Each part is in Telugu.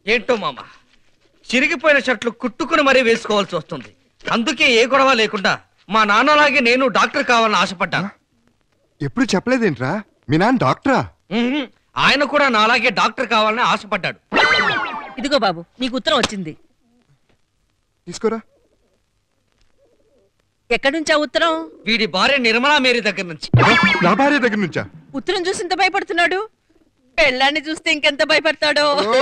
ఏంటో మామ చిరిగిపోయిన షర్ట్లు కుట్టుకుని మరీ వేసుకోవాల్సి వస్తుంది అందుకే ఏ గొడవ లేకుండా మా నాన్నలాగే నేను డాక్టర్ కావాలని ఆశపడ్డాను ఎప్పుడు చెప్పలేదేంట్రా మీ నాన్న డాక్టరా ఉహుం. ఆయన కూడా నాలాగే డాక్టర్ కావాలని ఆశపడ్డాడు ఇదిగో బాబు నీకు ఉత్తరం వచ్చింది తీసుకోరా ఎక్కడి నుంచా ఉత్తరం వీడి భార్య నిర్మలా మేరీ దగ్గర నుంచి నా భార్య దగ్గర నుంచా ఉత్తరం చూసి ఇంత భయపడుతున్నాడు పెళ్ళాన్ని చూస్తే ఇంకెంత భయపడతాడో ఓ!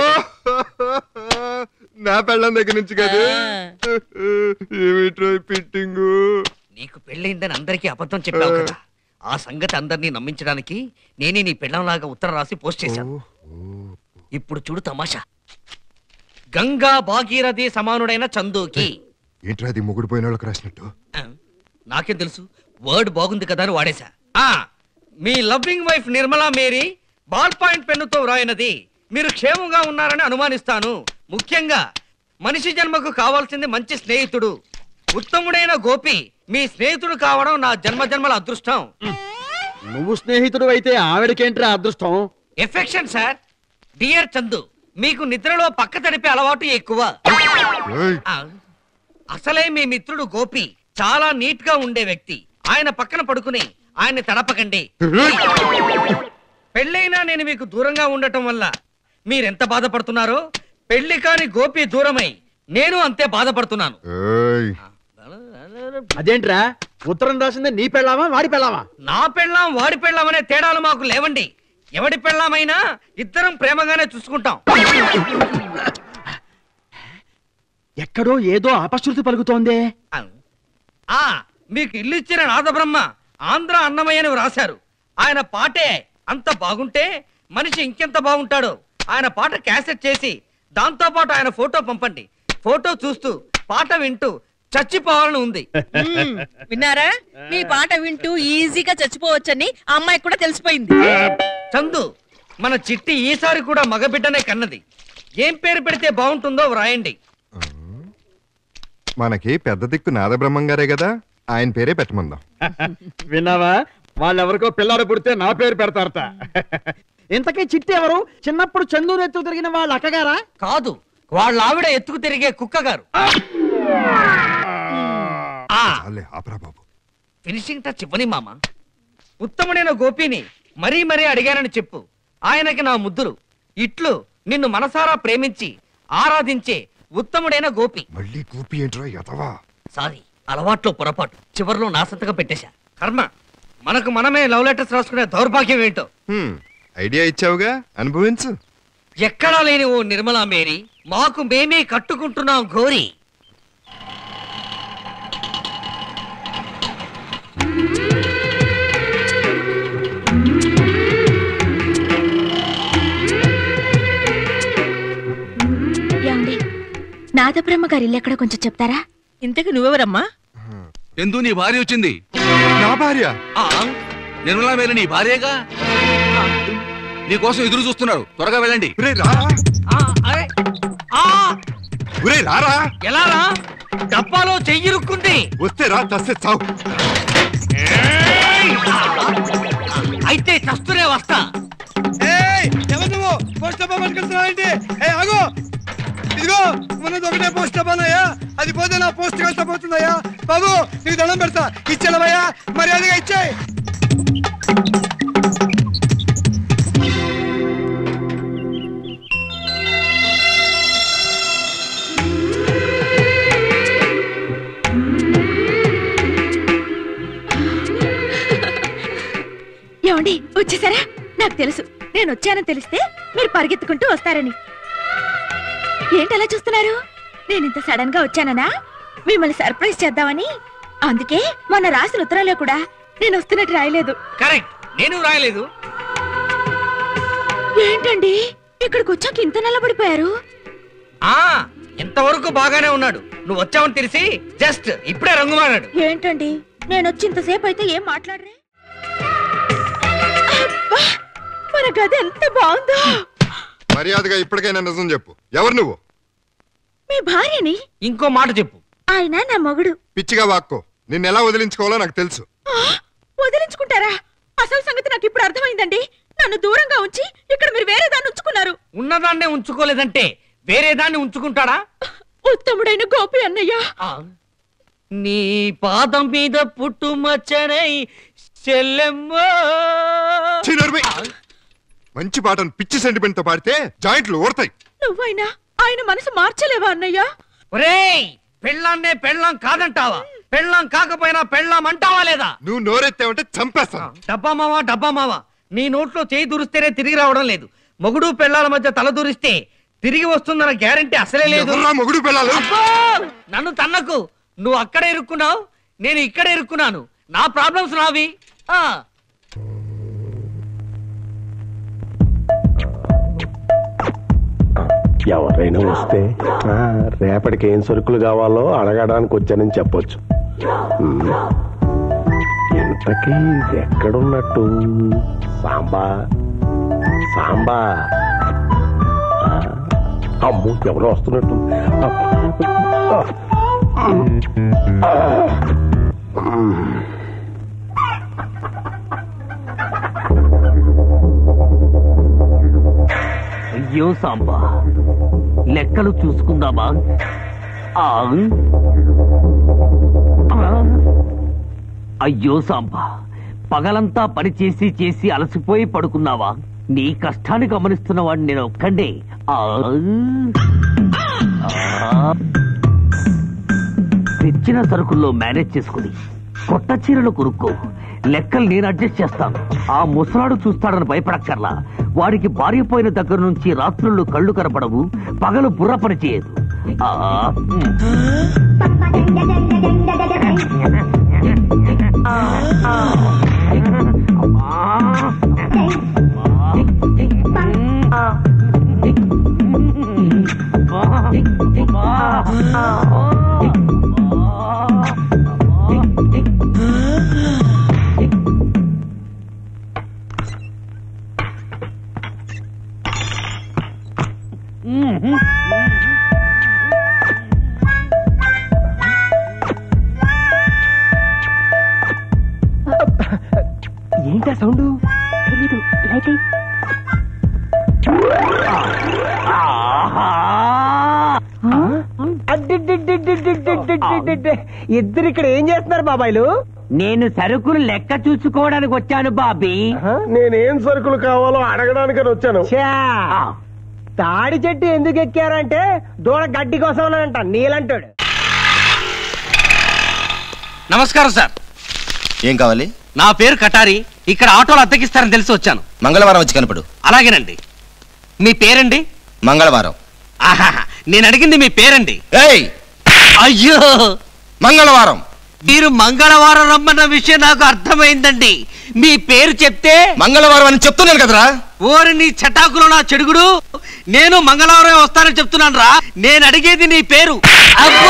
నా పెళ్ళం దగ్గర నుంచి కాదు ఏమిట్రో ఫిట్టింగు నీకు పెళ్ళైందని అందరికీ అబద్ధం చెప్పావు కదా ఆ సంగతి అందరినీ నమ్మించడానికి నేనే నీ పెళ్ళంలాగా ఉత్తరం రాసి పోస్ట్ చేశాను ఇప్పుడు చూడు తమాషా గంగా భాగీరథి సమానుడైన చందుకి ఏంట్రా అది మొగుడు పోయిన వాళ్ళకి రాసినట్టు ఆ, నాకేం తెలుసు వర్డ్ బాగుంది కదా అని వాడేశా ఆ, మీ loving wife Nirmala Mary ball point పెన్నుతో వ్రాయినది మీరు క్షేమంగా ఉన్నారని అనుమానిస్తాను ముఖ్యంగా మనిషి జన్మకు కావాల్సింది మంచి స్నేహితుడు ఉత్తముడైన గోపి మీ స్నేహితుడు కావడం నా జన్మ జన్మల అదృష్టం నువ్వు స్నేహితుడు అయితే ఆవిడకేంట్రా అదృష్టం ఎఫెక్షన్ సార్ డియర్ చందు మీకు నిద్రలో పక్క తడిపే అలవాటు ఎక్కువ ఏయ్, ఆ, అసలే మీ మిత్రుడు గోపి చాలా నీట్ గా ఉండే వ్యక్తి ఆయన పక్కన పడుకుని ఆయన్ని తడపకండి ఏయ్, పెళ్ళైనా నేను మీకు దూరంగా ఉండటం వల్ల మీరెంత బాధపడుతున్నారో పెళ్లి కాని గోపి దూరమై నేను అంతే బాధపడుతున్నాను ఏయ్, అదేంట్రా ఉత్తరం రాసింది నీ పెళ్ళామా వాడి పెళ్ళామా నా పెళ్ళాం వాడి పెళ్ళాం అనే తేడాలు మాకు లేవండి ఎవడి పెళ్ళామైనా ఇద్దరం ప్రేమగానే చూసుకుంటాం ఎక్కడో ఏదో అపశృతి పలుకుతోందే ఆ, ఆ మీకు ఇల్లు ఇచ్చిన నాదబ్రహ్మ ఆంధ్ర అన్నమయ్యని వ్రాశారు ఆయన పాటే అంత బాగుంటే మనిషి ఇంకెంత బాగుంటాడో ఆయన పాట క్యాసెట్ చేసి దాంతో పాటు ఆయన ఫోటో పంపండి ఫోటో చూస్తూ పాట వింటూ చచ్చిపోవాలని ఉంది మ్మ్. విన్నారా మీ పాట వింటూ ఈజీగా చచ్చిపోవచ్చని ఆ అమ్మాయికి కూడా తెలిసిపోయింది చందు మన చిట్టి ఈసారి కూడా మగబిడ్డనే కన్నది ఏం పేరు పెడితే బాగుంటుందో వ్రాయండి మనకి పెద్ద దిక్కు నాదబ్రహ్మం గారే కదా ఆయన పేరే పెట్టమందాం విన్నావా వాళ్ళెవరికో పిల్లాడు పుడితే నా పేరు పెడతారట ఇంతకీ చిట్టి ఎవరు చిన్నప్పుడు చందూరు ఎత్తు తిరిగిన వాళ్ళ అక్కగారా కాదు వాళ్ళ ఆవిడ ఎత్తుకు తిరిగే కుక్క గారు ఆ చాలే ఆపరా బాబు ఫినిషింగ్ టచ్ ఇవ్వని మామ ఉత్తముడైన గోపిని మరీ మరీ అడిగానని చెప్పు ఆయనకి నా ముద్దులు ఇట్లు నిన్ను మనసారా ప్రేమించి ఆరాధించే ఉత్తముడైన గోపి మళ్ళీ కూపి ఏంట్రా ఎదవా సారీ అలవాట్లో పొరపాటు చివర్లో నా సంతకం పెట్టేశా కర్మ మనకు మనమే లవ్ లెటర్స్ రాసుకునే దౌర్భాగ్యం ఏంటో హ్మ్, ఐడియా ఇచ్చావుగా అనుభవించు ఎక్కడా లేని ఓ నిర్మలా మేరీ మాకు మేమే కట్టుకుంటున్నాం ఘోరి ఏమండి నాదబ్రహ్మ గారి ఇల్లు ఎక్కడో కొంచెం చెప్తారా ఇంతకు నువ్వెవరమ్మా ఎందు నీ భార్య వచ్చింది నా భార్య ఆ, నిర్మలా మేర నీ భార్యగా నీ కోసం ఎదురు చూస్తున్నారు త్వరగా వెళ్ళండి ఒరే రారా ఆ, అరే, ఆ, ఒరే రారా ఎలారా డబ్బాలో చెయ్యిరుక్కుంది వస్తే రా తస్తే చావు అయితే చస్తూనే వస్తా ఎవరు నువ్వు పోస్ట్ డబ్బా పట్టుకెళ్తున్నావేంటి ఏ ఆగు ఇదిగో ఉన్నది ఒకటే పోస్ట్ డబ్బానయ్యా అది పోతే నా పోస్ట్ కలిసి పోతుందయ్యా బాబు నీకు దండం పెడతా ఇచ్చాడవయ్యా మర్యాదగా ఇచ్చాయి ఏమండి వచ్చేసారా నాకు తెలుసు నేను వచ్చానని తెలిస్తే మీరు పరిగెత్తుకుంటూ వస్తారని ఏంటి అలా చూస్తున్నారు నేను ఇంత సడన్ గా వచ్చాననా మిమ్మల్ని సర్ప్రైజ్ చేద్దామని అందుకే మొన్న రాసిన ఉత్తరంలో కూడా నేను వస్తున్నట్టు రాయలేదు కరెక్ట్ నేను రాయలేదు ఏంటండి ఇక్కడికి వచ్చాక ఇంత నల్లబడిపోయారు ఆ ఇంతవరకు బాగానే ఉన్నాడు నువ్వు వచ్చావని తెలిసి జస్ట్ ఇప్పుడే రంగు మారాడు ఏంటండి నేను వచ్చి ఇంతసేపు అయితే ఏం మాట్లాడరే అబ్బా, మన గది ఎంత బాగుందో మర్యాదగా ఇప్పటికైనా నిజం చెప్పు ఎవరు నువ్వు మీ భార్యని ఇంకో మాట చెప్పు ఆయన నా మొగుడు పిచ్చిగా వాక్కో నిన్ను ఎలా వదిలించుకోవాలో నాకు తెలుసు ఆ, వదిలించుకుంటారా అసలు సంగతి నాకు ఇప్పుడు అర్థమైందండి నన్ను దూరంగా ఉంచి ఇక్కడ మీరు వేరే దాన్ని ఉంచుకున్నారు ఉన్నదాన్నే ఉంచుకోలేదంటే వేరే దాన్ని ఉంచుకుంటాడా ఉత్తముడైన గోపి అన్నయ్య ఆ, నీ పాదం మీద పుట్టుమచ్చనై చెల్లెమ్మో ఛీ, నోర్మై. మంచి పాటను పిచ్చి సెంటిమెంట్ తో పాడితే జాయింట్లు ఓడతాయి నువ్వైనా ఆయన మనసు మార్చలేవా అన్నయ్య ఒరేయ్ పెళ్ళాన్నే పెళ్ళాం కాదంటావా పెళ్ళాం కాకపోయినా పెళ్ళాం అంటావా లేదా నువ్వు నోరెత్తావంటే చంపేస్తాను డబ్బా మావా డబ్బా మావా నీ నోట్లో చేయి దూరిస్తేనే తిరిగి రావడం లేదు మొగుడు పెళ్ళాల మధ్య తల దూరిస్తే తిరిగి వస్తుందన్న గ్యారంటీ అసలే లేదు ఎవర్రా మొగుడు పిల్లలు అబ్బో! నన్ను తన్నకు నువ్వు అక్కడే ఇరుక్కున్నావు నేను ఇక్కడే ఇరుక్కున్నాను నా ప్రాబ్లమ్స్ నావి ఆ ఎవరైనా వస్తే "ఆ, రేపటికి ఏం సరుకులు కావాలో అడగడానికి వచ్చానని చెప్పొచ్చు ఉమ్. ఇంతకీ ఇది ఎక్కడున్నట్టు సాంబా సాంబా ఆ, అమ్మో ఎవరో వస్తున్నట్టు అయ్యో సాంబా లెక్కలు చూసుకుందామా ఆ? ఆ? అయ్యో సాంబా పగలంతా పని చేసి చేసి అలసిపోయి పడుకున్నావా నీ కష్టాన్ని గమనిస్తున్న వాడిని నేను ఒక్కండే ఆ? ఆ? తెచ్చిన సరుకుల్లో మేనేజ్ చేసుకుని కొత్త చీరలు కొనుక్కో లెక్కలు నేను అడ్జస్ట్ చేస్తాను ఆ ముసలాడు చూస్తాడని భయపడక్కర్లా వాడికి భార్యపోయిన దగ్గర నుంచి రాత్రుళ్ళు కళ్ళు కనపడవు పగలు బుర్ర పని చేయదు ఆ, ఉమ్. ఏంటా సౌండ్ ఇద్దరు ఇక్కడ ఏం చేస్తున్నారు బాబాయ్లు నేను సరుకులు లెక్క చూసుకోవడానికి వచ్చాను బాబీ నేనేం సరుకులు కావాలో అడగడానికని వచ్చాను ఛా! తాడి చెట్టు ఎందుకు ఎక్కారంటే దూడ గడ్డి కోసం అంట నీలంటాడు నమస్కారం సార్ ఏం కావాలి నా పేరు కటారి ఇక్కడ ఆటోలు అద్దెకిస్తారని తెలిసి వచ్చాను మంగళవారం వచ్చి కనపడు అలాగేనండి మీ పేరండి మంగళవారం ఆహా నేను అడిగింది మీ పేరండి ఏయ్ అయ్యో మంగళవారం మీరు మంగళవారం రమ్మన్న విషయం నాకు అర్థమైందండి మీ పేరు చెప్తే మంగళవారం అని చెప్తున్నాను కదరా ఓరి నీ చటాకులో నా చెడుగుడు నేను మంగళవారం వస్తానని చెప్తున్నాను రా నేను అడిగేది నీ పేరు అబ్బో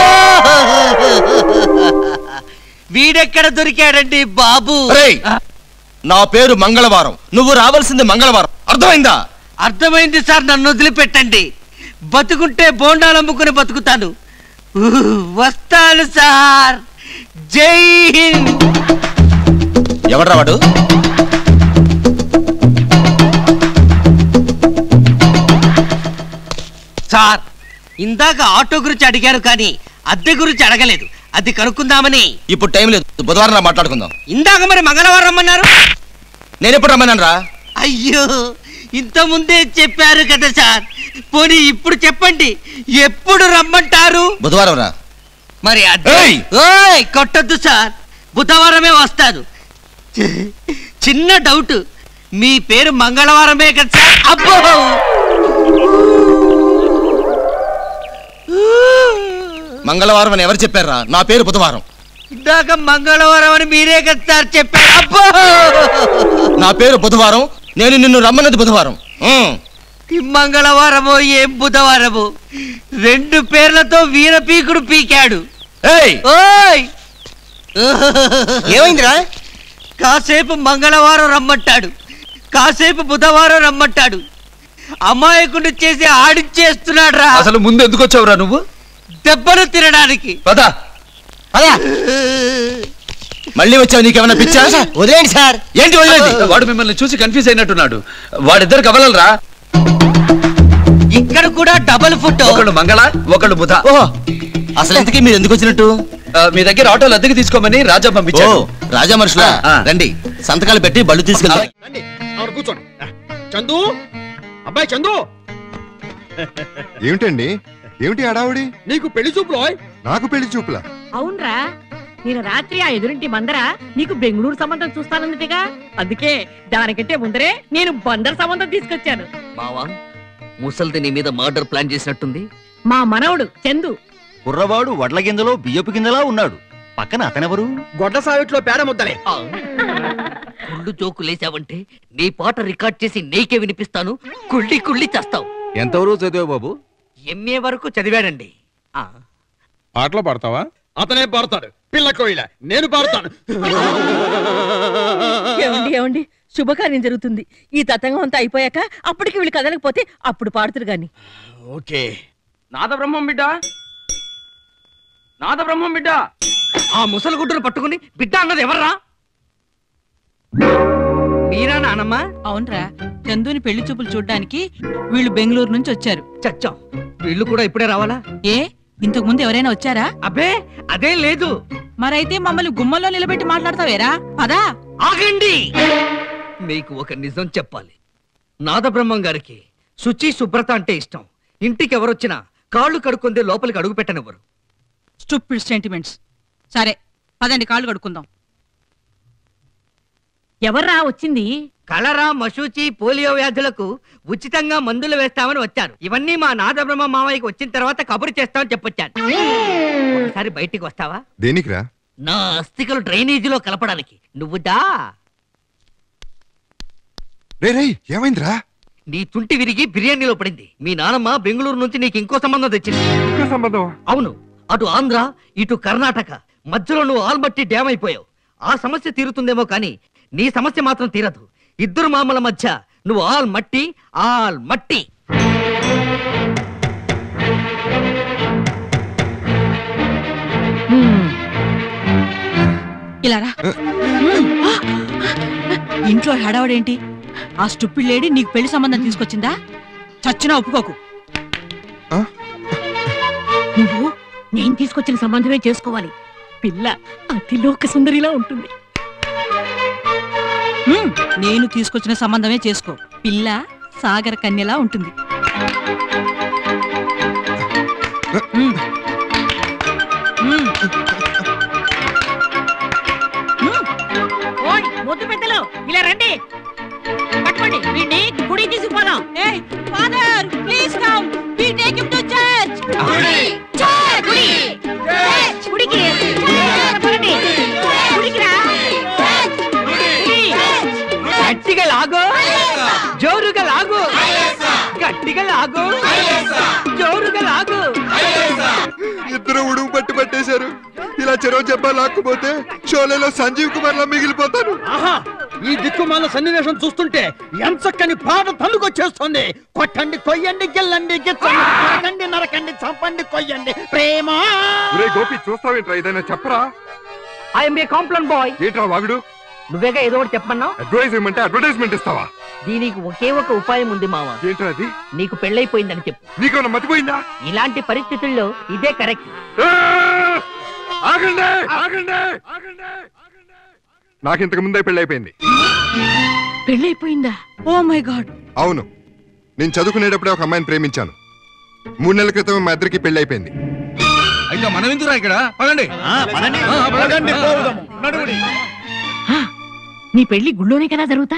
వీడెక్కడ దొరికాడండి బాబు రేయ్ నా పేరు మంగళవారం నువ్వు రావాల్సింది మంగళవారం అర్థమైందా అర్థమైంది సార్ నన్ను వదిలిపెట్టండి బతుకుంటే బోండాలు అమ్ముకుని బతుకుతాను ఊ, వస్తాను సార్ జై హింద్ ఎవడ్రా వాడు సార్ ఇందాక ఆటో గురించి అడిగాను కానీ అద్దె గురించి అడగలేదు అది కనుక్కుందామని ఇప్పుడు టైం లేదు బుధవారం రా మాట్లాడుకుందాం ఇందాక మరి మంగళవారం రమ్మన్నారు నేను ఎప్పుడు రమ్మన్నాను రా అయ్యో ఇంత ముందే చెప్పారు కదా సార్ పోనీ ఇప్పుడు చెప్పండి ఎప్పుడు రమ్మంటారు బుధవారం రా మరి అద్దె ఏయ్! ఓయ్ కొట్టద్దు సార్ బుధవారమే వస్తాను చి- చిన్న డౌట్ మీ పేరు మంగళవారమే కదా సార్ అబ్బో మంగళవారం అని ఎవరు చెప్పారా నా పేరు బుధవారం ఇందాక మంగళవారం అని మీరే కదా సార్ చెప్పారు అబ్బో నా పేరు బుధవారం నేను నిన్ను రమ్మన్నది బుధవారం ఉం. ఈ మంగళవారమో ఏం బుధవారమో రెండు పేర్లతో వీర పీకుడు పీకాడు ఏయ్ ఓయ్ ఏమైందిరా కాసేపు మంగళవారం రమ్మంటాడు కాసేపు బుధవారం రమ్మంటాడు అమాయకుడు చేసి ఆడిచ్చేస్తున్నాడు రా అసలు ముందు ఎందుకు వచ్చావురా నువ్వు దెబ్బలు తినడానికి పదా అలా మళ్ళీ వచ్చావు నీకేమైనా పిచ్చా వదిలేండి సార్ ఏంటి వదిలేండి వాడు మిమ్మల్ని చూసి కన్ఫ్యూజ్ అయినట్టున్నాడు వాడిద్దరు కవలరా ఇక్కడ కూడా డబల్ ఫుట్ ఒకళ్ళు మంగళ ఒకళ్ళు బుధ ఓహో అసలు ఇంతకీ మీరు ఎందుకు వచ్చినట్టు ఆ, మీ దగ్గర ఆటోలు అద్దెకి తీసుకోమని రాజా ఓ పంపించాడు రాజా మనుషులా ఆ. రండి సంతకాలు పెట్టి బళ్ళు తీసుకెళ్తాం రండి ఆవిడ కూర్చోండి ఆ, చందు అబ్బాయి చందు ఏమిటండి ఏమిటి అడావుడి నీకు పెళ్లి చూపులో నాకు పెళ్లి చూపులా అవునరా నేను రాత్రి ఆ ఎదురింటి మందర నీకు బెంగళూరు సంబంధం చూస్తానన్నట్టుగా అందుకే దానికంటే ముందరే నేను బందర్ సంబంధం తీసుకొచ్చాను మావా ముసల్ది నీ మీద మర్డర్ ప్లాన్ చేసినట్టుంది మా మనవడు చందు కుర్రవాడు వడ్ల గింజలో బియ్యపు గింజలా ఉన్నాడు పక్కన అతనెవరు గొడ్డ సావిట్లో పేడ ముద్దలే ఆ. కుళ్ళు జోకు లేసావంటే నీ పాట రికార్డ్ చేసి నీకే వినిపిస్తాను కుళ్ళి కుళ్ళి చేస్తావు ఎంతవరకు చదివా బాబు ఎంఏ వరకు చదివాడండి ఆ. పాటలు పాడతావా అతనే పాడతాడు పిల్ల కోయిల నేను పాడతాను ఏమండి ఏమండి శుభకార్యం జరుగుతుంది ఈ తతంగం అంతా అయిపోయాక అప్పటికి వీళ్ళు కదలకపోతే అప్పుడు పాడుతురు గాని ఓకే నాద బ్రహ్మం బిడ్డ నాద బ్రహ్మం బిడ్డ ఆ ముసలి గుడ్డును పట్టుకుని బిడ్డ అన్నది ఎవర్రా మీరా నానమ్మ అవునరా చందుని పెళ్లి చూపులు చూడ్డానికి వీళ్ళు బెంగళూరు నుంచి వచ్చారు చచ్చాం వీళ్ళు కూడా ఇప్పుడే రావాలా ఏ ఇంతకు ముందు ఎవరైనా వచ్చారా అబ్బే అదేం లేదు మరైతే మమ్మల్ని గుమ్మల్లో నిలబెట్టి మాట్లాడతావేరా పదా ఆగండి మీకు ఒక నిజం చెప్పాలి నాదబ్రహ్మం గారికి శుచి శుభ్రత అంటే ఇష్టం ఇంటికి ఎవరొచ్చినా కాళ్ళు కడుక్కుందే లోపలికి అడుగు పెట్టనివ్వరు స్టూపిడ్ సెంటిమెంట్స్ సరే పదండి కాళ్ళు కడుక్కుందాం ఎవర్రా వచ్చింది కలరా మశూచి పోలియో వ్యాధులకు ఉచితంగా మందులు వేస్తామని వచ్చారు ఇవన్నీ మా నాదబ్రహ్మ మావయ్యకి వచ్చిన తర్వాత కబురు చేస్తామని చెప్పొచ్చాను ఒకసారి బయటికి వస్తావా దేనికిరా నా అస్థికలు డ్రైనేజీలో కలపడానికి నువ్వు దా రే రేయ్ ఏమైందిరా నీ తుంటి విరిగి బిర్యానీలో పడింది మీ నానమ్మ బెంగళూరు నుంచి నీకు ఇంకో సంబంధం తెచ్చింది ఇంకా సంబంధం అవును అటు ఆంధ్ర ఇటు కర్ణాటక మధ్యలో నువ్వు ఆల్మట్టి డ్యామ్ అయిపోయావు ఆ సమస్య తీరుతుందేమో కానీ నీ సమస్య మాత్రం తీరదు ఇద్దరు మామల మధ్య నువ్వు ఆల్ మట్టి ఆల్ మట్టి ఇలా రా ఇంట్లో హడావడేంటి ఆ స్టూపిడ్ లేడీ నీకు పెళ్లి సంబంధం తీసుకొచ్చిందా చచ్చినా ఒప్పుకోకు నువ్వు నేను తీసుకొచ్చిన సంబంధమే చేసుకోవాలి పిల్ల అతి లోక సుందరిలా ఉంటుంది హ్మ్, నేను తీసుకొచ్చిన సంబంధమే చేసుకో పిల్ల సాగర కన్యలా ఉంటుంది హ్మ్. హ్మ్. హ్మ్. ఓయ్ ముద్దు పెద్దలు ఇలా రండి పట్టుకోండి వీడిని గుడి తీసుకుపోదాం Hey, father, please come. We take him to church. గుడి గుడికి పదండి. గుడికి రా గుడి. గట్టిగా లాగు జోరుగా లాగు గట్టిగా లాగు జోరుగా లాగు ఇద్దరు ఉడుము పట్టి పట్టేశారు ఇలా చెరవ జబ్బా లాక్కుపోతే షోలేలో సంజీవ్ కుమార్ లా మిగిలిపోతాను ఆహా ఈ దిక్కుమాల సన్నివేశం చూస్తుంటే ఎంచక్కని పాట తన్నుకొచ్చేస్తుంది కొట్టండి కొయ్యండి గిల్లండి గిచ్చండి నరకండి నరకండి చంపండి కొయ్యండి ప్రేమ ఒరే గోపి చూస్తావేంట్రా ఏదైనా చెప్పరా ఐఎమ్ ఏ కాంప్లైంట్ బాయ్ ఏంట్రా వాగుడు నువ్వేగా ఏదో ఒకటి చెప్పమన్నావు అడ్వైజ్ ఇవ్వమంటే అడ్వర్టైజ్మెంట్ ఇస్తావా దీనికి ఒకే ఒక ఉపాయం ఉంది మావా ఏంట్రా అది నీకు పెళ్ళైపోయిందని చెప్పు నీకేమన్నా మతిపోయిందా ఇలాంటి పరిస్థితుల్లో ఇదే కరెక్ట్ ఆ! ఆగండి ఆగండి ఆగండి నాకు ఇంతకు ముందే పెళ్ళైపోయింది పెళ్ళైపోయిందా ఓ మై గాడ్ అవును నేను చదువుకునేటప్పుడే ఒక అమ్మాయిని ప్రేమించాను మూడు నెలల క్రితం మా ఇద్దరికి పెళ్ళైపోయింది అయితే మనం ఎందుకురా ఇక్కడ పదండి ఆ, పదండి. నీ పెళ్లి గుళ్ళోనే కదా జరుగుతా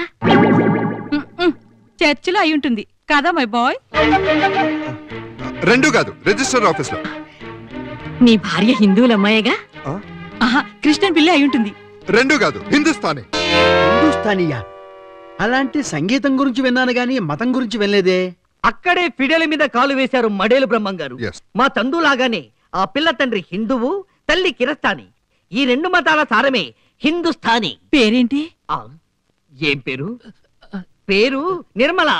చర్చిలో అయి ఉంటుంది కదా మై బాయ్ రెండు కాదు రిజిస్టర్ ఆఫీస్ లో నీ భార్య హిందువుల అమ్మాయిగా ఆహా క్రిస్టియన్ పిల్ల అయి ఉంటుంది రెండు కాదు హిందుస్థానీ హిందుస్థానీయా అలాంటి సంగీతం గురించి విన్నాను గాని మతం గురించి వినలేదే అక్కడే ఫిడెల మీద కాలు వేశారు మడేలు బ్రహ్మం గారు Yes. మా తందులాగానే ఆ పిల్ల తండ్రి హిందువు తల్లి కిరస్తాని ఈ రెండు మతాల సారమే హిందుస్థానీ పేరేంటి ఆ, ఏం పేరు పేరు నిర్మల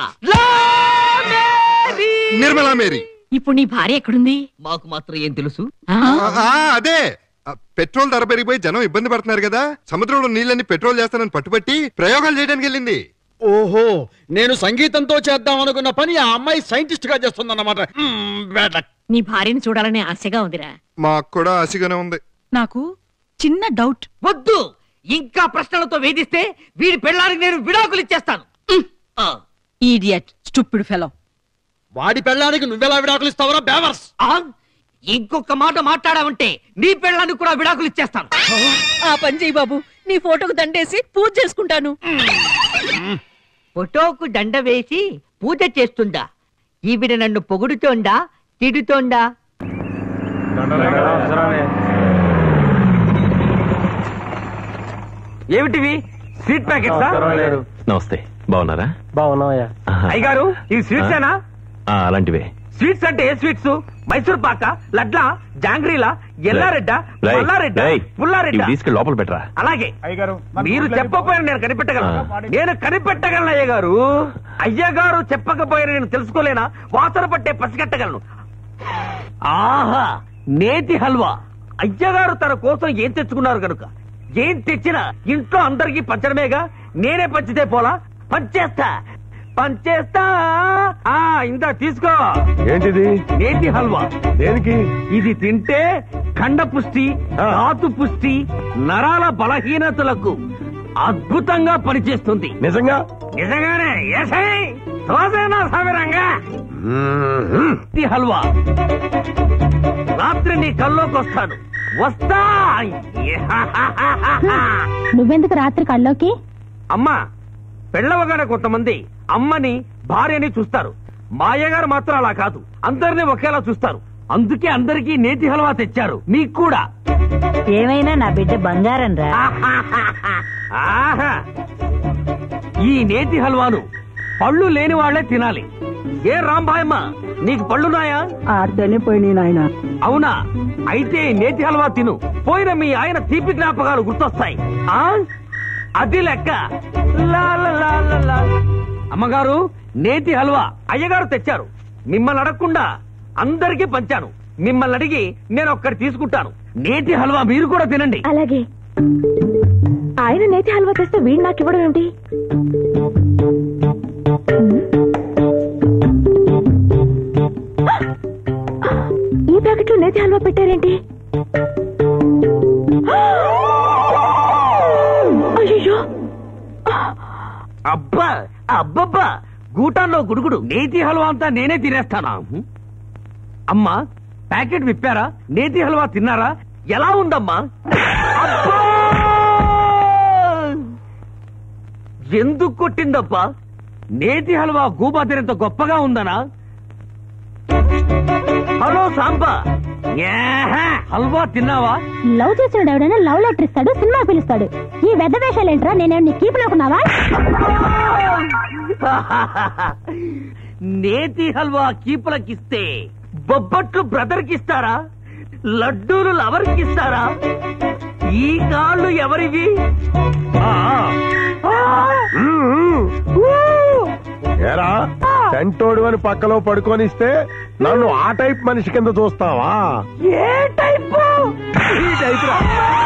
నిర్మలా మేరీ ఇప్పుడు నీ భార్య ఎక్కడుంది మాకు మాత్రం ఏం తెలుసు ఆ? ఆ, ఆ, అదే ఆ, పెట్రోల్ ధర పెరిగిపోయి జనం ఇబ్బంది పడుతున్నారు కదా సముద్రంలో నీళ్ళని పెట్రోల్ చేస్తానని పట్టుబట్టి ప్రయోగాలు చేయడానికి వెళ్ళింది ఓహో నేను సంగీతంతో చేద్దాం అనుకున్న పని ఆ అమ్మాయి సైంటిస్ట్ గా చేస్తుందన్నమాట మ్మ్, bad luck. నీ భార్యని చూడాలనే ఆశగా ఉందిరా మాకు కూడా ఆశగానే ఉంది నాకు చిన్న డౌట్ వద్దు ఇంకా ప్రశ్నలతో వేధిస్తే వీడి పెళ్ళానికి నేను విడాకులు ఇచ్చేస్తాను ఆ, ఈడియట్ స్టూపిడ్ ఫెలో వాడి పెళ్ళానికి నువ్వెలా విడాకులు ఇస్తావరా బేవర్స్ ఆ, ఇంకొక మాట మాట్లాడావంటే నీ పెళ్ళానికి కూడా విడాకులు ఇచ్చేస్తాను ఆ పని చేయి బాబు నీ ఫోటోకు దండేసి పూజ చేసుకుంటాను ఫోటోకు దండ వేసి పూజ చేస్తుందా ఈవిడ నన్ను పొగుడుతోందా తిడుతోందా ఏమిటివి స్వీట్ ప్యాకెట్సా నమస్తే బాగున్నారా బాగున్నావయ్యా అయ్యగారు ఇవి స్వీట్సేనా ఆ, అలాంటివే స్వీట్స్ అంటే ఏ స్వీట్స్ మైసూర్ పాక లడ్లా జాంగ్రీలా ఎల్లారెడ్డ రేయ్, మల్లారెడ్డ రేయ్, పుల్లారెడ్డ ఇవి తీసుకెళ్ళి లోపల పెట్టరా అలాగే మీరు చెప్పకపోయినా నేను కనిపెట్టగలను నేను కనిపెట్టగలను అయ్య గారు అయ్యగారు చెప్పకపోయినా నేను తెలుసుకోలేనా వాసన పట్టే పసిగట్టగలను ఆహా నేతి హల్వా అయ్యగారు తన కోసం ఏం తెచ్చుకున్నారు కనుక ఏం తెచ్చినా ఇంట్లో అందరికీ పంచడమేగా నేనే పంచితే పోలా పంచేస్తా పంచేస్తా ఆ ఇందా తీసుకో ఏంటిది నేతి హల్వా దేనికి ఇది తింటే ఖండ పుష్టి ధాతు పుష్టి నరాల బలహీనతలకు అద్భుతంగా పనిచేస్తుంది నిజంగా నిజంగానే ఏసై తోసేనా సవిరంగా ఈ హల్వా రాత్రి నీ కల్లోకి వస్తాను వస్తా నువ్వెందుకు రాత్రి కల్లోకి అమ్మా పెళ్ళవగానే కొంతమంది అమ్మని భార్యని చూస్తారు మాయగారు మాత్రం అలా కాదు అందరినీ ఒకేలా చూస్తారు అందుకే అందరికీ నేతి హల్వా తెచ్చారు మీకు కూడా ఏమైనా నా బిడ్డ బంగారం రా ఆహా ఈ నేతి హల్వాను పళ్ళు లేని వాళ్లే తినాలి ఏ రాంబాయమ్మ నీకు పళ్ళున్నాయా ఆడితేనే పోయినాయి నాయన అవునా అయితే ఈ నేతి హల్వా తిను పోయిన మీ ఆయన తీపి జ్ఞాపకాలు గుర్తొస్తాయి ఆ అది లెక్క లా లా లా లా లా. అమ్మగారు నేతి హల్వా అయ్యగారు తెచ్చారు మిమ్మల్ని అడగకుండా అందరికీ పంచాను మిమ్మల్ని అడిగి నేను ఒక్కటి తీసుకుంటాను నేతి హల్వా మీరు కూడా తినండి అలాగే ఆయన నేతి హల్వా తెస్తే వీడు నాకు ఇవ్వడం ఏంటి ఈ ప్యాకెట్లో నేతి హల్వా పెట్టారేంటి అయ్యో అబ్బా అబ్బబ్బా గూటాల్లో గుడుగుడు నేతి హల్వా అంతా నేనే తినేస్తానా అమ్మా ప్యాకెట్ విప్పారా నేతి హల్వా తిన్నారా ఎలా ఉందమ్మా అబ్బా! ఎందుకు కొట్టిందబ్బా నేతి హల్వా గూబా తినంత గొప్పగా ఉందనా హలో సాంబా ఏహే, హల్వా తిన్నావా లవ్ చేసిన ఎవడైనా లవ్ లెటర్ ఇస్తాడు సినిమా పిలుస్తాడు ఈ వెద్ద వేషాలు ఏంట్రా నేనేం నీ కీపు అనుకున్నావా నేతి హల్వా కీపులకిస్తే బొబ్బట్లు బ్రదర్ కిస్తారా లడ్డూలు లవర్ కిస్తారా ఈ కాళ్ళు ఎవరివి ఆ, ఆ, ఏరా సెంటోడు అని పక్కలో పడుకొనిస్తే నన్ను ఆ టైప్ మనిషి కింద చూస్తావా ఏ టైపు ఈ టైపు రా.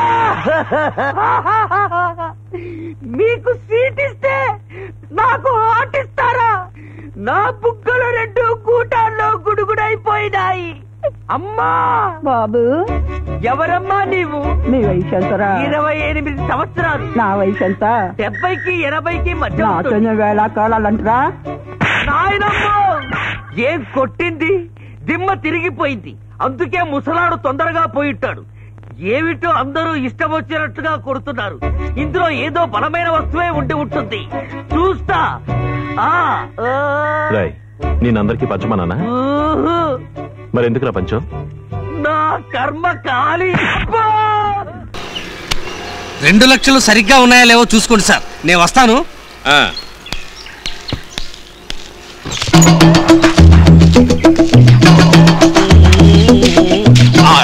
మీకు సీట్ ఇస్తే నాకు హాట్ ఇస్తారా నా బుగ్గలు రెండు కూటాల్లో గుడుగుడైపోయినాయి అమ్మా బాబు ఎవరమ్మా నీవు మీ వయసు ఎంతరా ఇరవై ఎనిమిది సంవత్సరాలు నా వయసు ఎంత డెబ్బైకి ఎనభైకి మధ్య ఉంటుంది. నాతోనే వేళ కాలాలంటరా నాయనమ్మో ఏం కొట్టింది దిమ్మ తిరిగిపోయింది అందుకే ముసలాడు తొందరగా పోయిట్టాడు ఏమిటో అందరూ ఇష్టం వచ్చినట్టుగా కొడుతున్నారు ఇందులో ఏదో బలమైన వస్తువే ఉండి ఉంటుంది చూస్తా ఆ, ఆ, రాయ్ నేనందరికీ పంచమన్నానా ఊహు, మరి ఎందుకురా పంచం నా కర్మ కాలి అబ్బా! రెండు లక్షలు సరిగ్గా ఉన్నాయా లేవో చూసుకోండి సార్ నేను వస్తాను ఆ.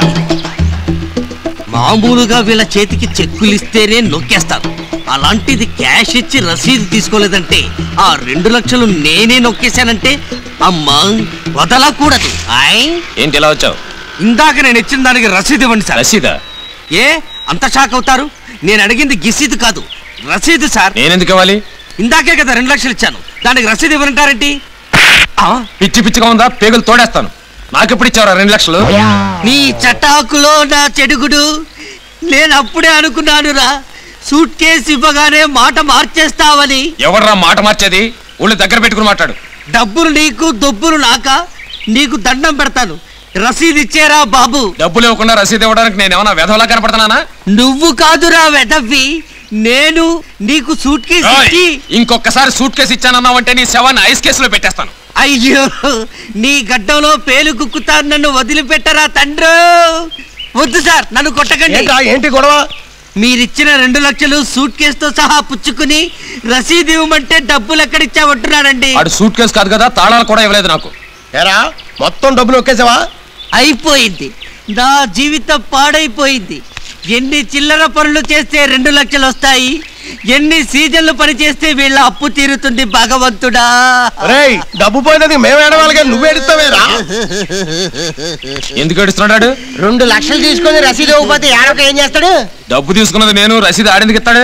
మామూలుగా వీళ్ళ చేతికి చెక్కులు ఇస్తేనే నొక్కేస్తారు అలాంటిది క్యాష్ ఇచ్చి రసీదు తీసుకోలేదంటే ఆ రెండు లక్షలు నేనే నొక్కేశానంటే అమ్మా వదలకూడదు ఆయ్ ఏంటి ఎలా వచ్చావు ఇందాక నేను ఇచ్చిన దానికి రసీదు ఇవ్వండి సార్ రసీదా ఏ అంత షాక్ అవుతారు నేను అడిగింది గిసీదు కాదు రసీదు సార్ నేనెందుకు ఇవ్వాలి ఇందాకే కదా రెండు లక్షలు ఇచ్చాను దానికి రసీదు ఇవ్వనంటారేంటి పిచ్చి పిచ్చిగా ఉందా పేగులు తోడేస్తాను నాకెప్పుడు ఇచ్చారా రెండు లక్షలు నీ చటాకులో నా చెడుగుడు నేను అప్పుడే అనుకున్నానురా సూట్ కేసు ఇవ్వగానే మాట మార్చేస్తావని ఎవడరా మాట మార్చేది ఒళ్ళు దగ్గర పెట్టుకుని మాట్లాడు డబ్బులు నీకు దొబ్బులు నాక నీకు దండం పెడతాను రసీదు ఇచ్చేరా బాబు డబ్బులు ఇవ్వకుండా రసీదు ఇవ్వడానికి నేను ఏమైనా వెధవలా కనపడుతున్నానా నువ్వు కాదురా వెదవ్వి నేను నీకు సూట్ కేసు ఓయ్, ఇచ్చి ఇంకొకసారి సూట్ కేసు ఇచ్చానన్నావంటే నీ శవాన్ని ఐస్ కేసులో పెట్టేస్తాను అయ్యో నీ గడ్డంలో పేలు కుక్కుతాను నన్ను వదిలిపెట్టరా తండ్రు వద్దు సార్ నన్ను కొట్టకండి ఏంటి గొడవ మీరిచ్చిన రెండు లక్షలు సూట్ కేసుతో సహా పుచ్చుకుని రసీదు ఇవ్వమంటే డబ్బులు ఎక్కడిచ్చామంటున్నాడండి ఆడు సూట్ కేసు కాదు కదా తాళాలు కూడా ఇవ్వలేదు నాకు ఎరా మొత్తం డబ్బులు ఒకేసావా అయిపోయింది నా జీవితం పాడైపోయింది ఎన్ని చిల్లర పనులు చేస్తే రెండు లక్షలు వస్తాయి ఎన్ని సీజన్లు పని చేస్తే వీళ్ళ అప్పు తీరుతుంది భగవంతుడా రేయ్ డబ్బు పోయినది మేము ఏడవాలి కానీ నువ్వు ఏడుస్తావేరా ఎందుకు ఏడుస్తున్నాడు రెండు లక్షలు తీసుకొని రసీదు ఇవ్వకపోతే ఏడవక ఏం చేస్తాడు డబ్బు తీసుకున్నది నేను రసీదు ఆడేందుకు ఇస్తాడు